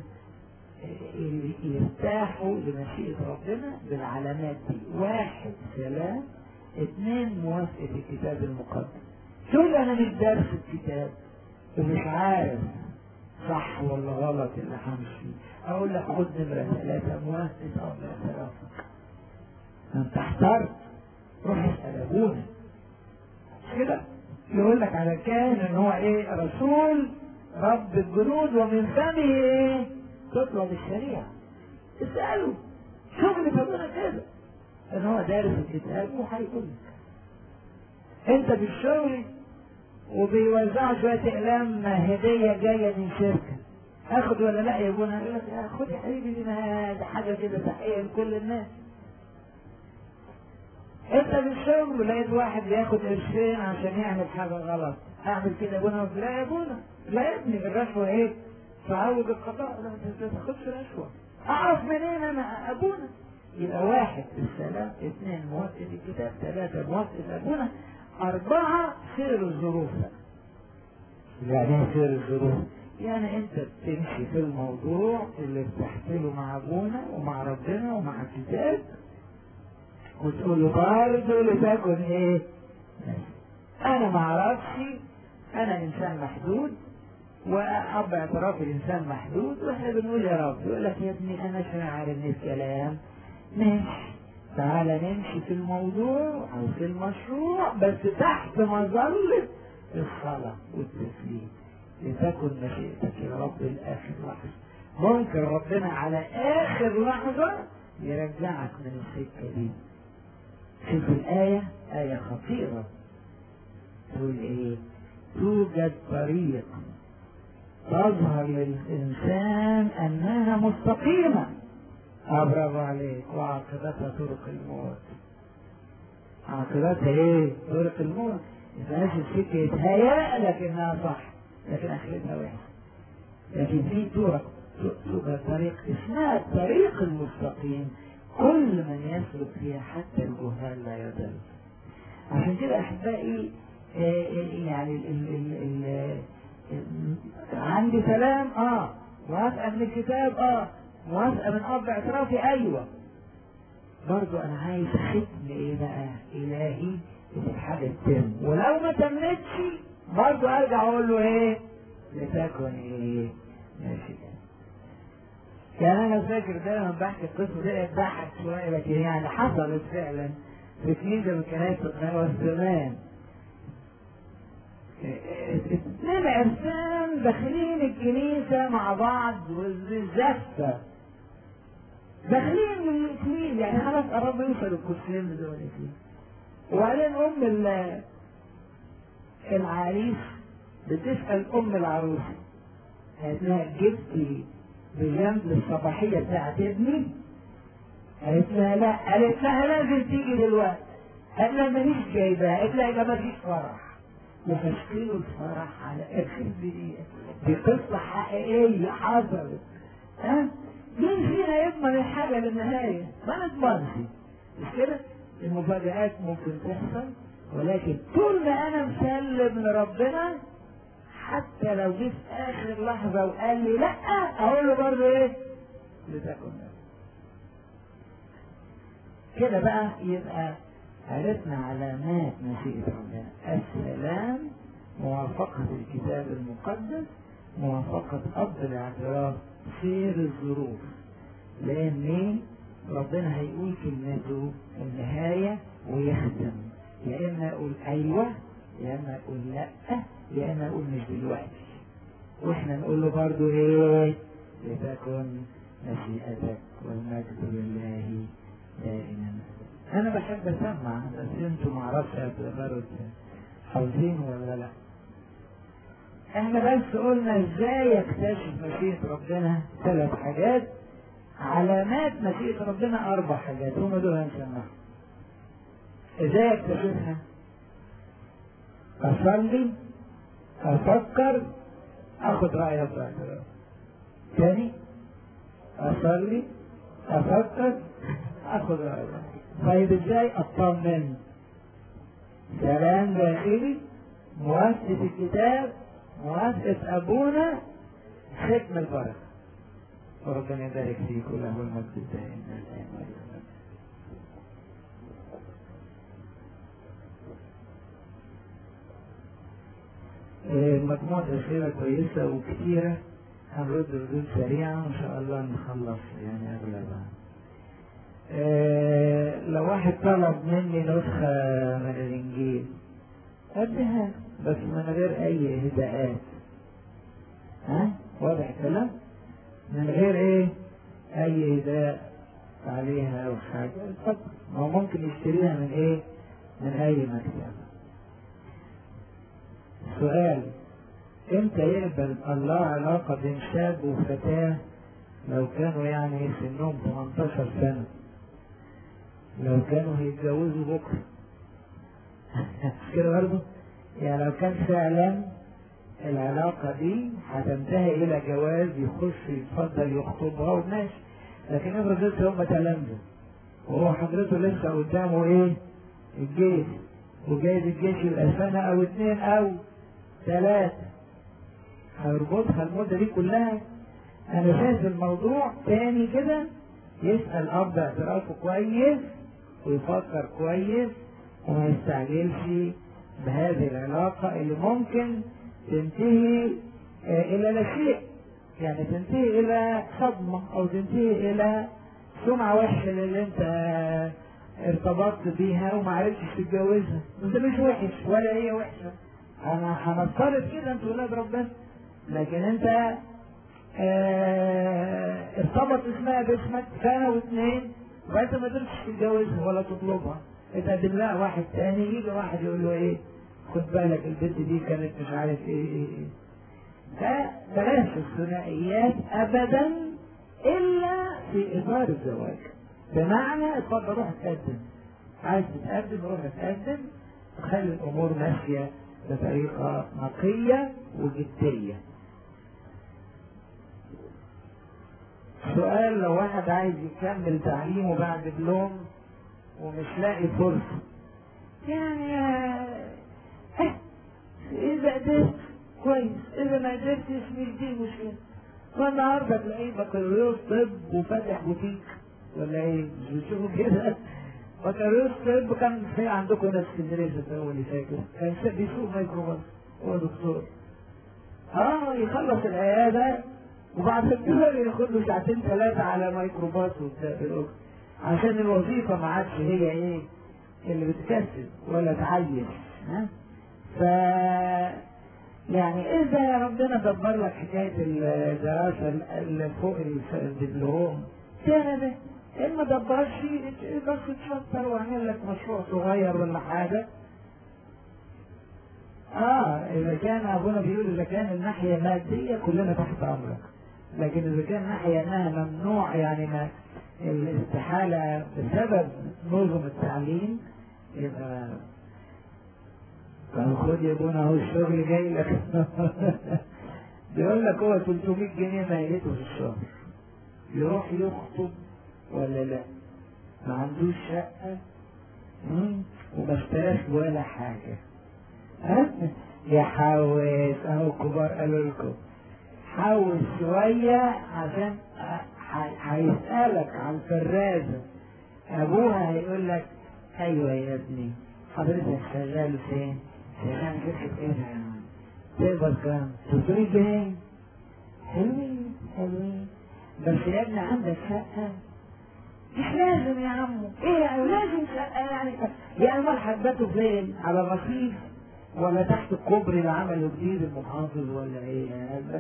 يرتاحوا لمشيئة ربنا بالعلامات دي واحد سلام اثنين موافقة الكتاب المقدس تقول انا مش دارس الكتاب ومش عارف صح ولا غلط اللي همشي اقول لك خد نمرة ثلاثة مؤسس او باعترافك انت احترت روح اسأل ابونا كده يقول لك على كان ان هو ايه رسول رب الجنود ومن فمه ايه تطلب الشريعة اسأله شغل فضلنا كده ان هو دارس الكتاب وهيقول لك انت في الشغل وبيوزعوا شوية اقلام هدية جاية من شركة اخد ولا لا يا ابونا يقول لك خد يا حبيبي دي ما ده حاجة كده تحية لكل الناس انت في الشغل لقيت واحد بياخد قرشين عشان يعمل حاجة غلط اعمل كده يا ابونا لا يا ابونا لا يا ابني الرشوة ايه تعوج القضاء لا انت ما تاخدش رشوة اعرف منين انا ابونا يبقى واحد السلام اثنين موثق الكتاب ثلاثة موثق ابونا اربعة سير الظروف يعني ايه سير الظروف يعني انت بتمشي في الموضوع اللي ارتحت له مع ابونا ومع ربنا ومع الكتاب وتقول له برضه لتكن ايه انا ما اعرفش انا انسان محدود واب اعتراف الانسان محدود واحنا بنقول يا رب يقول لك يا ابني انا شاعر ان الكلام ماشي تعالى نمشي في الموضوع او في المشروع بس تحت مظلة الصلاة والتسليم لتكن مشيئتك يا رب لاخر لحظة ممكن ربنا على اخر لحظة يرجعك من السكة دي شوف الآية آية خطيرة تقول إيه توجد طريق تظهر للإنسان أنها مستقيمة برافو عليك وعاقبتها طرق الموت عاقبتها ايه؟ طرق الموت إذا ماشي السكة يتهيأ لك إنها صح لكن آخرتها وحشة لكن في طرق توجد طريق اسمها الطريق المستقيم كل من يسلك فيها حتى الجهال لا يضل عشان كده احبائي يعني ال ال ال عندي سلام اه موافقه من الكتاب اه موافقه من اب اعترافي ايوه برضو انا عايز ختم ايه بقى الهي ان الحاجه تتم ولو ما تمتش برضو ارجع اقول له ايه لتكن ايه ماشي يعني انا فاكر دايما بحكي القصه دي تضحك شويه لكن يعني حصلت فعلا في كنيسه من كنائس القناه زمان اثنين عرسان داخلين الكنيسه مع بعض والزفه داخلين من الاثنين يعني خلاص قربوا يوصلوا الكرسيين دول الاثنين وبعدين ام العريس بتسال ام العروس قالت لها جبتي بجنب الصباحية بتاعت ابني قالت لها لا قالت لها لازم تيجي دلوقتي قالت لها مانيش جايبها قالت لها يبقى مفيش فرح وفشكلوا الفرح على اخر دقيقة دي قصة حقيقية حصلت ها مين فينا يضمن الحاجة للنهاية؟ ما نضمنش مش كده؟ المفاجآت ممكن تحصل ولكن طول ما انا مسلم لربنا حتى لو جه في اخر لحظه وقال لي لا اقول له برضه ايه؟ لتكن كده بقى يبقى عرفنا علامات مشيئة ربنا السلام موافقة الكتاب المقدس موافقة أب الاعتراف سير الظروف لأن ربنا هيقول كلمته النهاية ويختم يا إما أقول أيوه يا إما أقول لأ يا اما اقول مش دلوقتي واحنا نقول له برضو ايه لتكن مشيئتك والمجد لله دائما انا بحب اسمع بس انتوا معرفش هتقدروا حافظين ولا لا احنا بس قلنا ازاي يكتشف مشيئة ربنا ثلاث حاجات علامات مشيئة ربنا اربع حاجات هم دول هنسمعهم ازاي يكتشفها اصلي افكر اخد راي ابو تاني اصلي افكر اخد راي طيب ازاي اطمن سلام داخلي موافقة الكتاب موافقة ابونا ختم البركة وربنا يبارك فيك وله المجد الدائم الان والابد مجموعة أسئلة كويسة وكثيرة هنرد ردود سريعة وإن شاء الله نخلص يعني أغلبها آه لو واحد طلب مني نسخة من الإنجيل أديها بس من غير أي هداءات ها واضح الكلام من غير إيه أي هداء عليها أو حاجة اتفضل ما هو ممكن يشتريها من إيه من أي مكتبة سؤال امتى يقبل الله علاقة بين شاب وفتاة لو كانوا يعني سنهم 18 سنة لو كانوا هيتجوزوا بكرة كده برضه يعني لو كان فعلا العلاقة دي هتنتهي إلى جواز يخش يتفضل يخطبها وماشي لكن افرض لسه هم تلامذة وهو حضرته لسه قدامه إيه؟ الجيش وجايز الجيش يبقى سنة أو اتنين أو ثلاثة هيربطها المدة دي كلها أنا شايف الموضوع تاني كده يسأل أب اعترافه كويس ويفكر كويس وما يستعجلش بهذه العلاقة اللي ممكن تنتهي إلى لا شيء يعني تنتهي إلى صدمة أو تنتهي إلى سمعة وحشة اللي أنت ارتبطت بيها وما عرفتش تتجوزها أنت مش وحش ولا هي وحشة أنا هنفترض كده أنت ولاد ربنا لكن أنت اه ارتبط اسمها باسمك سنة واثنين وانت ما قدرتش تتجوزها ولا تطلبها اتقدم لها واحد تاني يجي واحد يقول له ايه خد بالك البنت دي كانت مش عارف ايه ايه ايه فبلاش الثنائيات ابدا الا في اطار الزواج بمعنى اتفضل روح اتقدم عايز تتقدم روح اتقدم خلي الامور ماشيه بطريقه نقيه وجديه سؤال لو واحد عايز يكمل تعليمه بعد دبلوم ومش لاقي فرصة يعني اه إذا قدرت كويس إذا ما قدرتش مش دي مشكلة فالنهاردة تلاقيه بكالوريوس طب وفاتح بوتيك ولا إيه مش بتشوفوا كده بكالوريوس طب كان في عندكم هنا في اسكندرية الأول اللي فاكر كان بيسوق ميكروباص هو دكتور اه يخلص العيادة وبعد كده ياخد له ساعتين ثلاثة على ميكروباص وبتاع عشان الوظيفة ما عادش هي ايه اللي بتكسب ولا تعيش ها ف يعني اذا ربنا دبر لك حكاية الدراسة اللي فوق الدبلوم كان ده ان ما دبرش بس تشطر واعمل لك مشروع صغير ولا حاجة اه اذا كان ابونا بيقول اذا كان الناحية مادية كلنا تحت امرك لكن اذا كان ناحية انها ممنوع يعني ما الاستحالة بسبب نظم التعليم يبقى طب خد يا ابونا اهو الشغل جاي لك بيقول لك هو 300 جنيه ميته في الشهر يروح يخطب ولا لا ما عندوش شقة وما اشتراش ولا حاجة ها يحوس اهو الكبار قالوا لكم حوس شوية عشان هيسألك عن فرازة أبوها هيقول لك أيوة يا ابني حضرتك شغال فين؟ شغال شركة إيه يا عم؟ تقبض كام؟ 300 جنيه؟ حلوين حلوين بس يا ابني عندك شقة؟ مش لازم يا عمو ايه يعني لازم شقة يعني يعني امال حبته فين؟ على الرصيف ولا تحت الكوبري اللي عمله جديد المحافظ ولا ايه يا هذا؟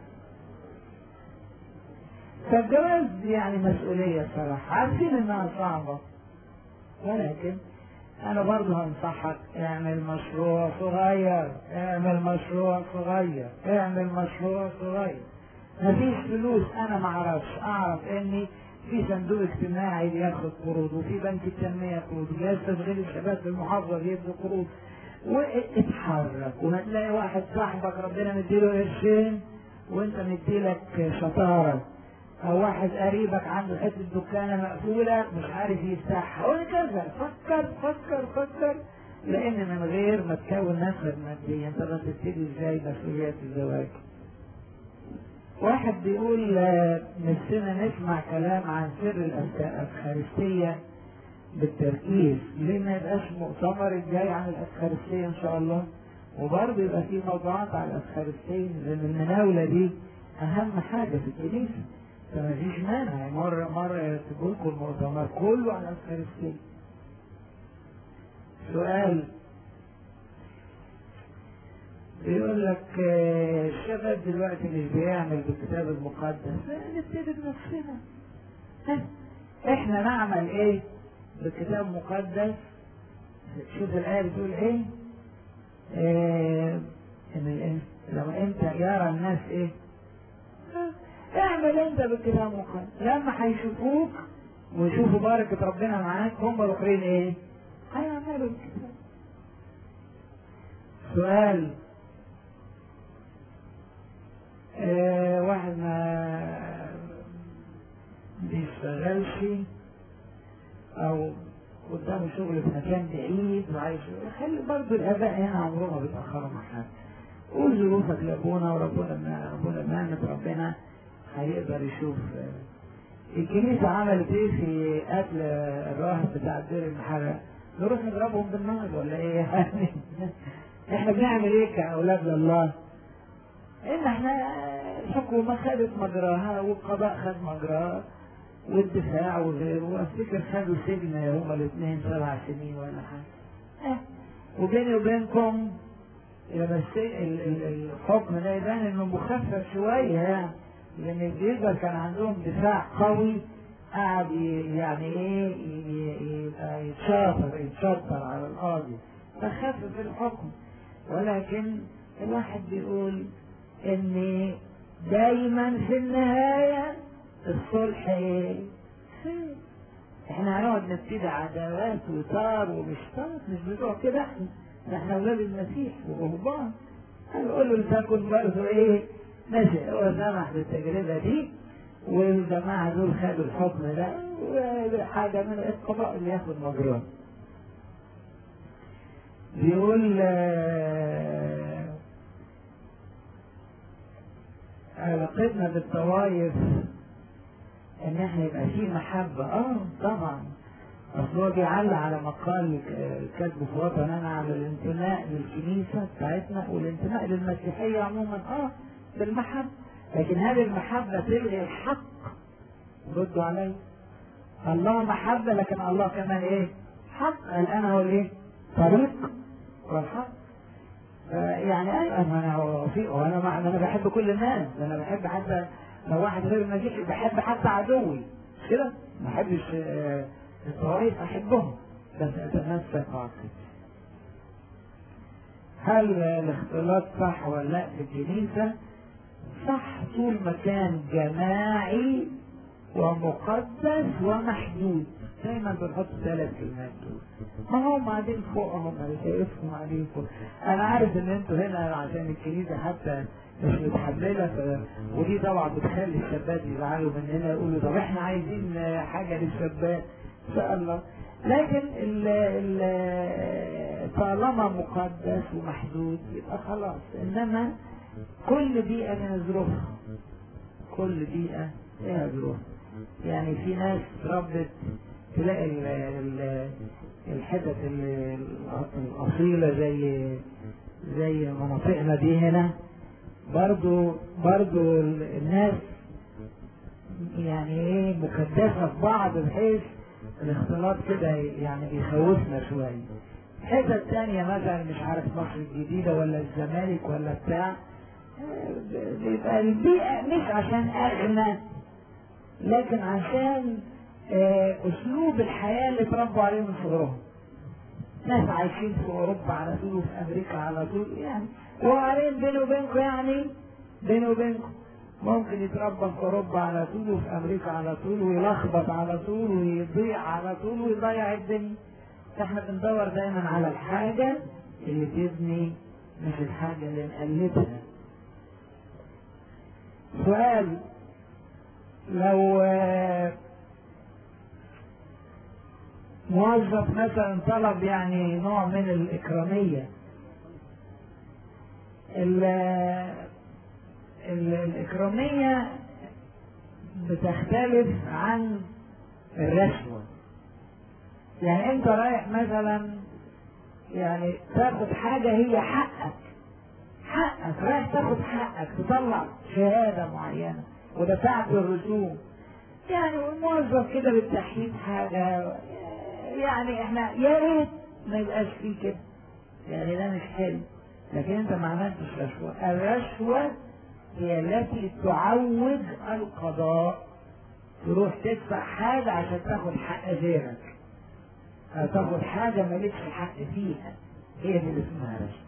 فالجواز يعني مسؤولية صراحة عارفين انها صعبة ولكن انا برضه هنصحك اعمل مشروع صغير اعمل مشروع صغير اعمل مشروع صغير مفيش فلوس انا معرفش اعرف اني في صندوق اجتماعي بياخد قروض وفي بنك التنمية قروض وجهاز تشغيل الشباب في المحافظة بيدي قروض واتحرك وهتلاقي واحد صاحبك ربنا مديله قرشين وانت مديلك شطارة او واحد قريبك عنده حته دكانه مقفوله مش عارف يفتحها وهكذا فكر فكر فكر لان من غير ما تكون نفسك ماديا انت هتبتدي ازاي مسؤوليات الزواج واحد بيقول نفسنا نسمع كلام عن سر الافخارستيه بالتركيز ليه ما يبقاش مؤتمر الجاي عن الافخارستيه ان شاء الله وبرضه يبقى في موضوعات على الافخارستيه لان المناوله دي اهم حاجة في الكنيسة فما فيش مانع مرة مرة يرتبوا لكم المؤتمر كله على الفارسية سؤال بيقول لك آه، الشباب دلوقتي مش بيعمل بالكتاب المقدس لا، نبتدي بنفسنا ها، احنا نعمل ايه بالكتاب المقدس شوف الآية بتقول ايه آه، ان الإنس- لما انت يرى الناس ايه ها، اعمل انت بالكتاب المقدس لما هيشوفوك ويشوفوا بركة ربنا معاك هم الاخرين ايه هيعملوا الكتاب سؤال آه واحد ما بيشتغلش او قدامه شغل في مكان بعيد وعايش خلي برضه الاباء هنا عمرهم ما بيتاخروا مع حد قول ظروفك لابونا وربنا ربنا بنعمة ربنا هيقدر يشوف آه، الكنيسة عملت ايه في قتل الراهب بتاع دير المحرق نروح نضربهم بالنار ولا ايه يعني احنا بنعمل ايه كاولاد الله ان احنا الحكومة خدت مجراها والقضاء خد مجراه والدفاع وغيره وافتكر خدوا سجن هما الاثنين سبع سنين ولا حاجة اه وبيني وبينكم لما الس- ال- ال- الحكم ده يبان انه مخفف شوية يعني لان الجيزة كان عندهم دفاع قوي قعد ي- يعني ايه ي- ي- يبقى يتشاطر يتشطر على القاضي فخفف الحكم ولكن الواحد بيقول ان دايما في النهاية الصلح ايه خير. احنا هنقعد نبتدي عداوات وطار ومش طار مش بتوع كده احنا ده احنا اولاد المسيح ورهبان هنقول له لتكن برضه ايه ماشي هو سمح بالتجربة دي والجماعة دول خدوا الحكم ده وحاجة من القضاء اللي ياخد مجراه بيقول آه، علاقتنا بالطوائف ان احنا يبقى في محبة اه طبعا اصل هو بيعلق على مقال ك- كاتبه في وطننا على الانتماء للكنيسة بتاعتنا والانتماء للمسيحية عموما اه بالمحبة لكن هل المحبة تلغي الحق ردوا علي الله محبة لكن الله كمان ايه حق قال انا هو الايه طريق والحق آه، يعني ايوه ما انا وفي وانا مع انا بحب كل الناس ده انا بحب حتى لو واحد غير مسيحي بحب حتى عدوي مش كده ما احبش آه، الطوائف احبهم بس اتمسك بعقيدتي هل الاختلاط صح ولا لا في الكنيسه صح طول ما كان جماعي ومقدس ومحدود دايما بنحط ثلاث كلمات دول ما هم قاعدين فوق هم انا شايفهم قاعدين فوق انا عارف ان انتوا هنا عشان الكنيسه حتى مش متحمله ف... ودي طبعا بتخلي الشباب يزعلوا مننا يقولوا طب احنا عايزين حاجه للشباب ان شاء الله لكن ال ال طالما مقدس ومحدود يبقى خلاص انما كل بيئه لها ظروفها كل بيئه لها ظروفها يعني في ناس ربت تلاقي ال- ال- الحتت ال- الأصيلة زي زي مناطقنا دي هنا برضو برضو ال- الناس يعني ايه مكدسة في بعض بحيث الاختلاط كده يعني بيخوفنا شوية حتت تانية مثلا مش عارف مصر الجديدة ولا الزمالك ولا بتاع آه، بيبقى البيئة مش عشان أغنى لكن عشان آه، اسلوب الحياه اللي اتربوا عليه من صغرهم ناس عايشين في اوروبا على طول وفي امريكا على طول يعني وبعدين بيني وبينكم يعني بيني وبينكم ممكن يتربى في اوروبا على طول وفي امريكا على طول ويلخبط على طول ويضيع على طول ويضيع الدنيا فاحنا بندور دايما على الحاجه اللي تبني مش الحاجه اللي نقلدها سؤال لو آه، موظف مثلا طلب يعني نوع من الإكرامية ال ال الإكرامية بتختلف عن الرشوة يعني أنت رايح مثلا يعني تاخد حاجة هي حقك حقك انك رايح تاخد حقك تطلع شهاده معينه ودفعت الرسوم يعني والموظف كده بالتحديد حاجه يعني احنا يا ريت ما يبقاش فيه كده يعني ده مش حلو لكن انت ما عملتش رشوه الرشوه هي التي تعوج القضاء تروح تدفع حاجه عشان تاخد حق غيرك أو تاخد حاجه مالكش حق فيها هي دي اللي اسمها رشوه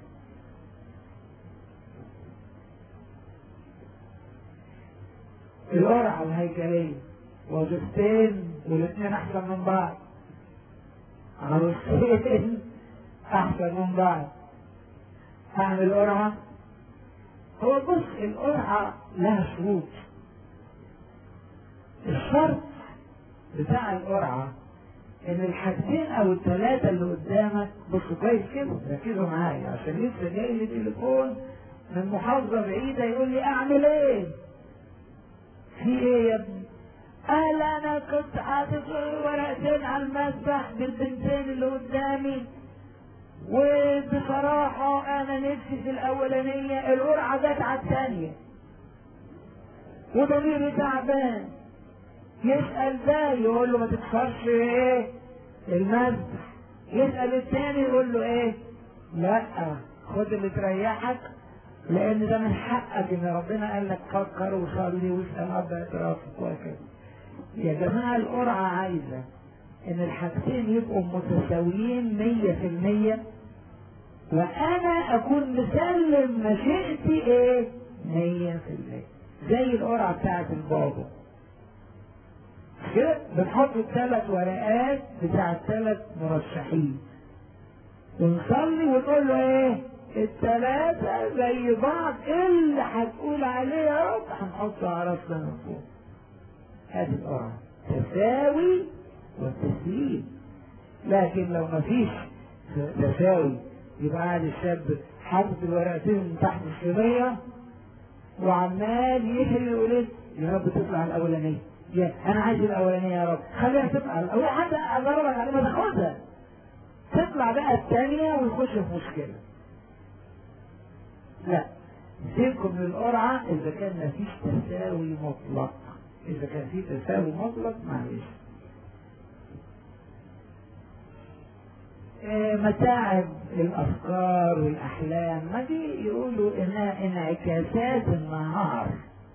القرعة الهيكلية وظيفتين والاثنين أحسن من بعض عروستين أحسن من بعض أعمل قرعة هو بص القرعة لها شروط الشرط بتاع القرعة إن الحاجتين أو الثلاثة اللي قدامك بصوا كويس كده ركزوا معايا عشان لسه جاي لي تليفون من محافظة بعيدة يقول لي أعمل إيه؟ في ايه يا ابني قال انا كنت حاطط ورقتين على المسبح بالبنتين اللي قدامي وبصراحة انا نفسي في الاولانية القرعة جت على الثانية وضميري تعبان يسأل ده يقول له ما تكسرش ايه المسبح يسأل الثاني يقول له ايه لا خد اللي تريحك لان ده من حقك ان ربنا قال لك فكر وصلي واسال اب اعترافك وهكذا يا جماعه القرعه عايزه ان الحاجتين يبقوا متساويين مية في المية وانا اكون مسلم مشيئتي ايه مية في المية زي القرعة بتاعت البابا كده بنحط الثلاث ورقات بتاع الثلاث مرشحين ونصلي ونقول له ايه الثلاثة زي بعض اللي هتقول عليه يا رب هنحطه على راسنا من فوق. هذه القرعة تساوي والتسليم. لكن لو مفيش تساوي يبقى قاعد الشاب حاطط الورقتين من تحت الصينية وعمال يهري يقول ايه يا رب تطلع الأولانية. يا أنا عايز الأولانية يا رب خليها تطلع الأولانية حتى أضربك عليه ما تاخدها. تطلع بقى الثانية ويخش في مشكلة. لا سيبكم من القرعة إذا كان مفيش تساوي مطلق إذا كان في تساوي مطلق معلش إيه متاعب الأفكار والأحلام ما دي يقولوا إنها انعكاسات النهار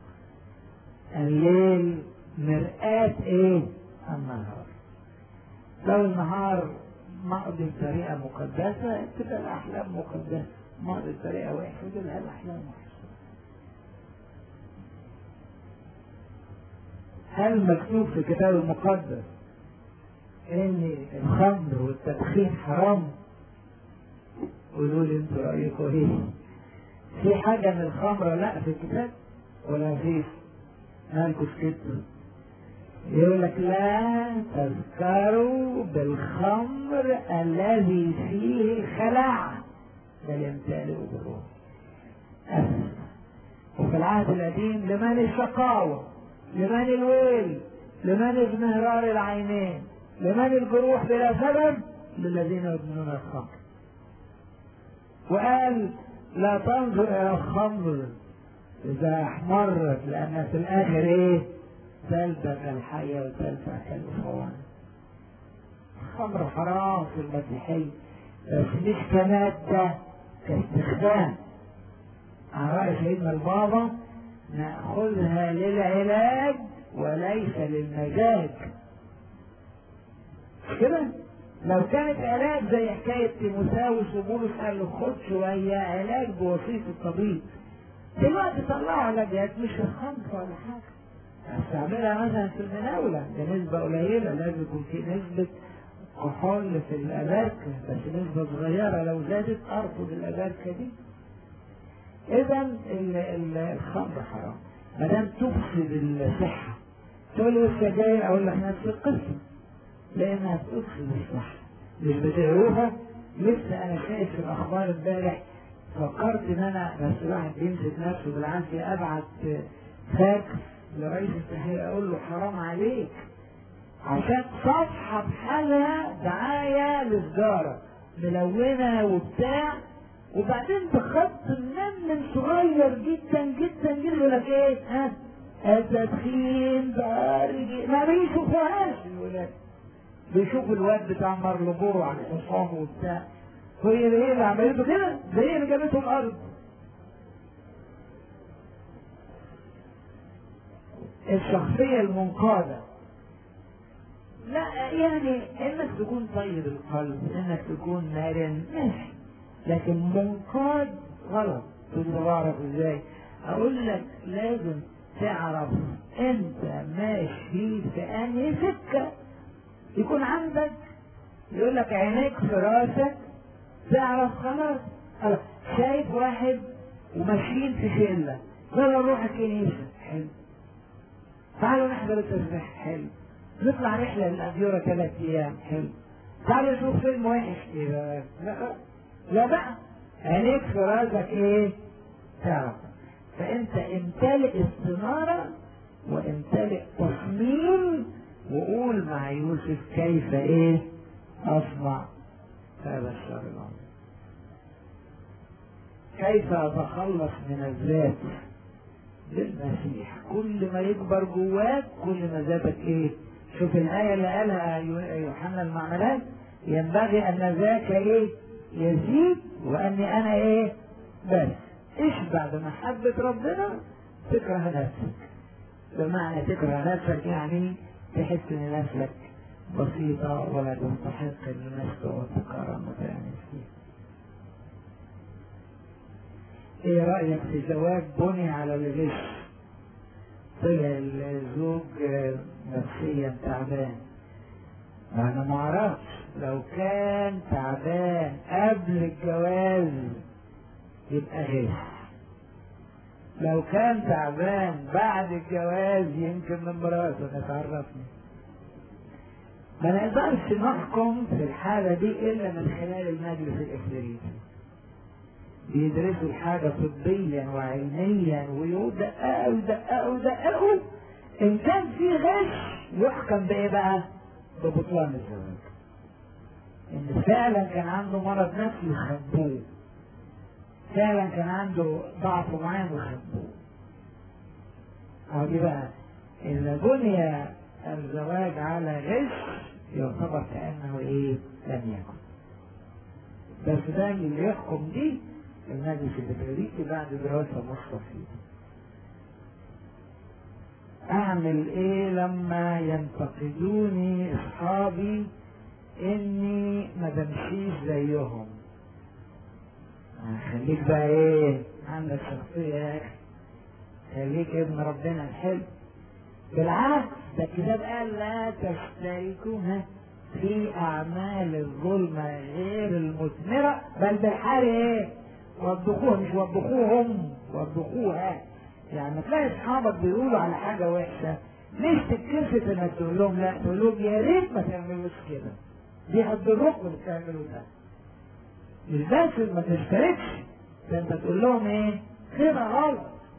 الليل مرآة إيه؟ النهار لو النهار مقضي بطريقة مقدسة تبقى الأحلام مقدسة مقضي بطريقة وحشة تبقى الأحلام وحشة هل مكتوب في الكتاب المقدس ان الخمر والتدخين حرام قولوا لي انتوا رايكم ايه في حاجه من الخمر لا في الكتاب ولا فيش مالكوا سكتوا يقول لك لا تذكروا بالخمر الذي فيه خلاع بل يمتلئ بالروح وفي العهد القديم لمن الشقاوة لمن الويل لمن ازمهرار العينين لمن الجروح بلا سبب للذين يدمنون الخمر وقال لا تنظر الى الخمر اذا احمرت لان في الاخر ايه تلبك الحية وتلبك الفوان الخمر حرام في المسيحية بس مش كمادة كاستخدام على رأي سيدنا البابا نأخذها للعلاج وليس للمزاج كده لو كانت علاج زي حكاية تيموساوس وبولس قال له خد شوية علاج بوصية الطبيب دلوقتي طلعوا علاجات مش الخمر ولا حاجة استعملها مثلا في المناولة بنسبة قليلة لازم يكون في نسبة كحول في الأباركة بس نسبة صغيرة لو زادت أرفض الأباركة دي إذا الخمر حرام ما دام تفسد الصحة تقول لي السجاير أقول لك نفس القصة لأنها تفسد الصحة مش بتعروها لسه أنا شايف في الأخبار امبارح فكرت إن أنا بس الواحد بيمسك نفسه بالعافية أبعت فاكس لرئيس التحرير أقول له حرام عليك عشان صفحة بحالها دعاية لسجارة ملونة وبتاع وبعدين بخط من من صغير صغير جدا جدا جدا يقول لك ايه ها التدخين بارج ما بيشوفوهاش الولاد بيشوفوا الواد بتاع مرلبورو على الحصان وبتاع هي هي اللي عملته كده ده هي اللي جابته الارض الشخصية المنقادة لا يعني انك تكون طيب القلب انك تكون مرن ماشي لكن منقاد غلط تقول بعرف ازاي اقول لك لازم تعرف انت ماشي في انهي سكه يكون عندك يقول لك عينيك في راسك تعرف خلاص خلاص شايف واحد وماشيين في شله يلا نروح الكنيسه حلو تعالوا نحضر التسبيح حلو نطلع رحله للاديوره ثلاث ايام حلو تعالوا نشوف فيلم وحش كده لا لا بقى عينيك في راسك ايه؟ تعرف فانت امتلئ استناره وامتلئ تصميم وقول مع يوسف كيف ايه اصنع هذا الشر العظيم كيف اتخلص من الذات بالمسيح كل ما يكبر جواك كل ما ذاتك ايه شوف الآية اللي قالها يوحنا المعمدان ينبغي أن ذاك ايه يزيد وأني أنا ايه بس اشبع بمحبة ربنا تكره نفسك بمعنى تكره نفسك يعني تحس ان نفسك بسيطة ولا تستحق ان الناس تقعد تكرم وتعمل فيها. ايه رأيك في زواج بني على الغش؟ طلع الزوج نفسيا تعبان. انا ما اعرفش لو كان تعبان قبل الجواز يبقى غش. لو كان تعبان بعد الجواز يمكن من مراته نتعرفني ما نقدرش نحكم في الحالة دي إلا من خلال المجلس الإخباري بيدرسوا الحاجة طبيا وعلميا ويدققوا يدققوا يدققوا إن كان في غش يحكم بإيه بقى؟ ببطلان الزواج. إن فعلا كان عنده مرض نفسي يخبوه. فعلا كان عنده ضعف معين وخبوه. أهو دي بقى إذا بني الزواج على غش يعتبر كأنه إيه؟ لم يكن. بس ده اللي يحكم دي المجلس البكالوريكي بعد دراسة مستفيضة. أعمل إيه لما ينتقدوني أصحابي إني ما بمشيش زيهم؟ خليك بقى إيه؟ عندك شخصية يا أخي. خليك ابن ربنا الحلو. بالعكس ده الكتاب قال لا تشتركوا في أعمال الظلمة غير المثمرة بل بالحال إيه؟ وضخوها مش وضخوهم وضخوها يعني تلاقي اصحابك بيقولوا على حاجه وحشه ليش تتكسف انك تقول لهم لا تقول لهم يا ريت ما تعملوش كده دي هتضركم اللي بتعملوا ده مش بس ما تشتركش ده انت تقول لهم ايه كده غلط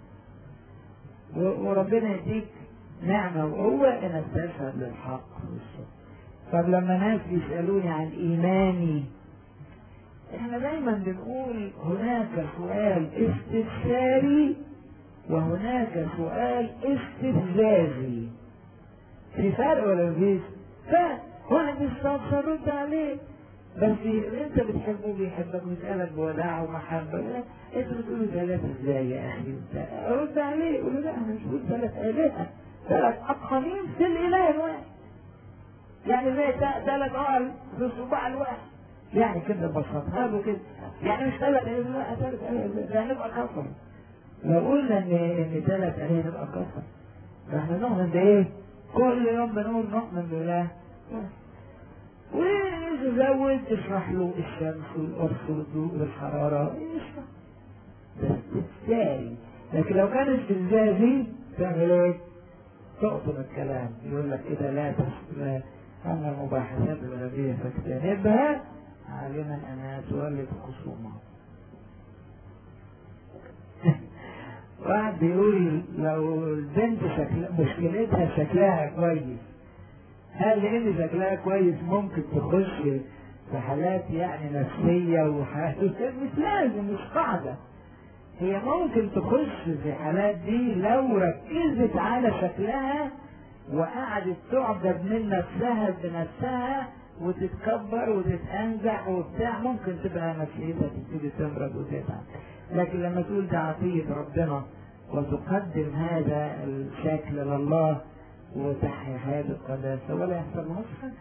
وربنا يديك نعمه وقوه انك تشهد للحق طب لما ناس يسالوني عن ايماني احنا دايما بنقول هناك سؤال استفساري وهناك سؤال استفزازي في فرق ولا مفيش؟ فرق واحد يستفسر رد عليه بس انت بتحبه بيحبك ويسالك بوداع ومحبه لا انت بتقول له ثلاثه ازاي يا اخي انت رد عليه قول له لا انا مش بقول ثلاث الهه ثلاث اقانيم في الاله الواحد يعني زي ثلاث عقل في الصباع الواحد يعني كده ببساطة له كده يعني مش ثلاث ايام لا ثلاث ايام ده هنبقى كفر لو قلنا ان ان ثلاث ايام نبقى كفر فاحنا نؤمن بايه؟ كل يوم بنقول نؤمن بالله وتزود تشرح له الشمس والقرص والضوء والحرارة يشرح بس استفساري لكن لو كان استفزازي تعمل ايه؟ تقطم الكلام يقول لك كده لا تس... أما المباحثات الغبية فاجتنبها عالما انها تولد خصومات واحد بيقول لو البنت شكل مشكلتها شكلها كويس هل لان شكلها كويس ممكن تخش في حالات يعني نفسية وحالات مش لازم مش قاعدة هي ممكن تخش في الحالات دي لو ركزت على شكلها وقعدت تعجب من نفسها بنفسها وتتكبر وتتأنزح وبتاع ممكن تبقى نفسيتها تبتدي تمرض وتتعب لكن لما تقول ده عطية ربنا وتقدم هذا الشكل لله وتحيا حياة القداسة ولا يحصل لهاش حاجة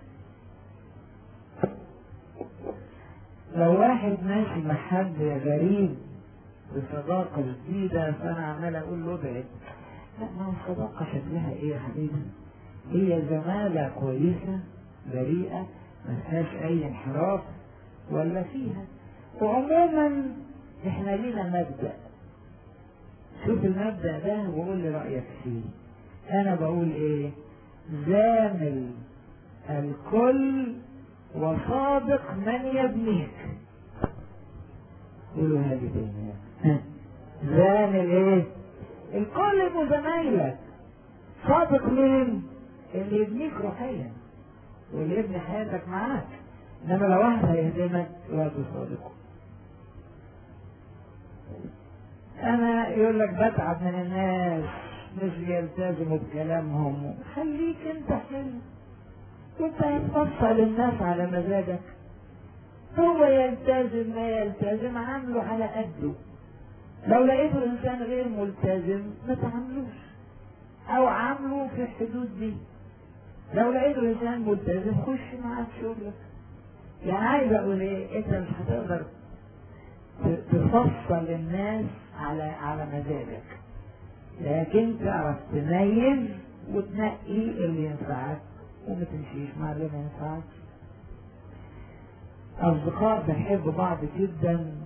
لو واحد ماشي مع حد غريب بصداقة جديدة فأنا عمال أقول له ابعد لا ما هو الصداقة شكلها إيه يا حبيبي؟ هي زمالة كويسة بريئة ما فيهاش أي انحراف ولا فيها وعموما إحنا لينا مبدأ شوف المبدأ ده وقول لي رأيك فيه أنا بقول إيه؟ زامل الكل وصادق من يبنيك قولوا هذه تاني زامل ايه الكل يبقوا زمايلك صادق مين اللي يبنيك روحيا واللي يبني حياتك معاك انما لو واحد هيهدمك لا تصادقه انا يقول لك بتعب من الناس مش بيلتزموا بكلامهم خليك انت حلو وانت هتفصل الناس على مزاجك هو يلتزم ما يلتزم عامله على قده لو لقيته الانسان غير ملتزم ما تعاملوش او عامله في الحدود دي لو لقيته الانسان ملتزم خش معاه في شغلك يعني عايز اقول ايه انت مش هتقدر تفصل الناس على على مزاجك لكن تعرف تميز وتنقي اللي ينفعك وما تمشيش مع اللي ما ينفعكش أصدقاء بنحب بعض جدا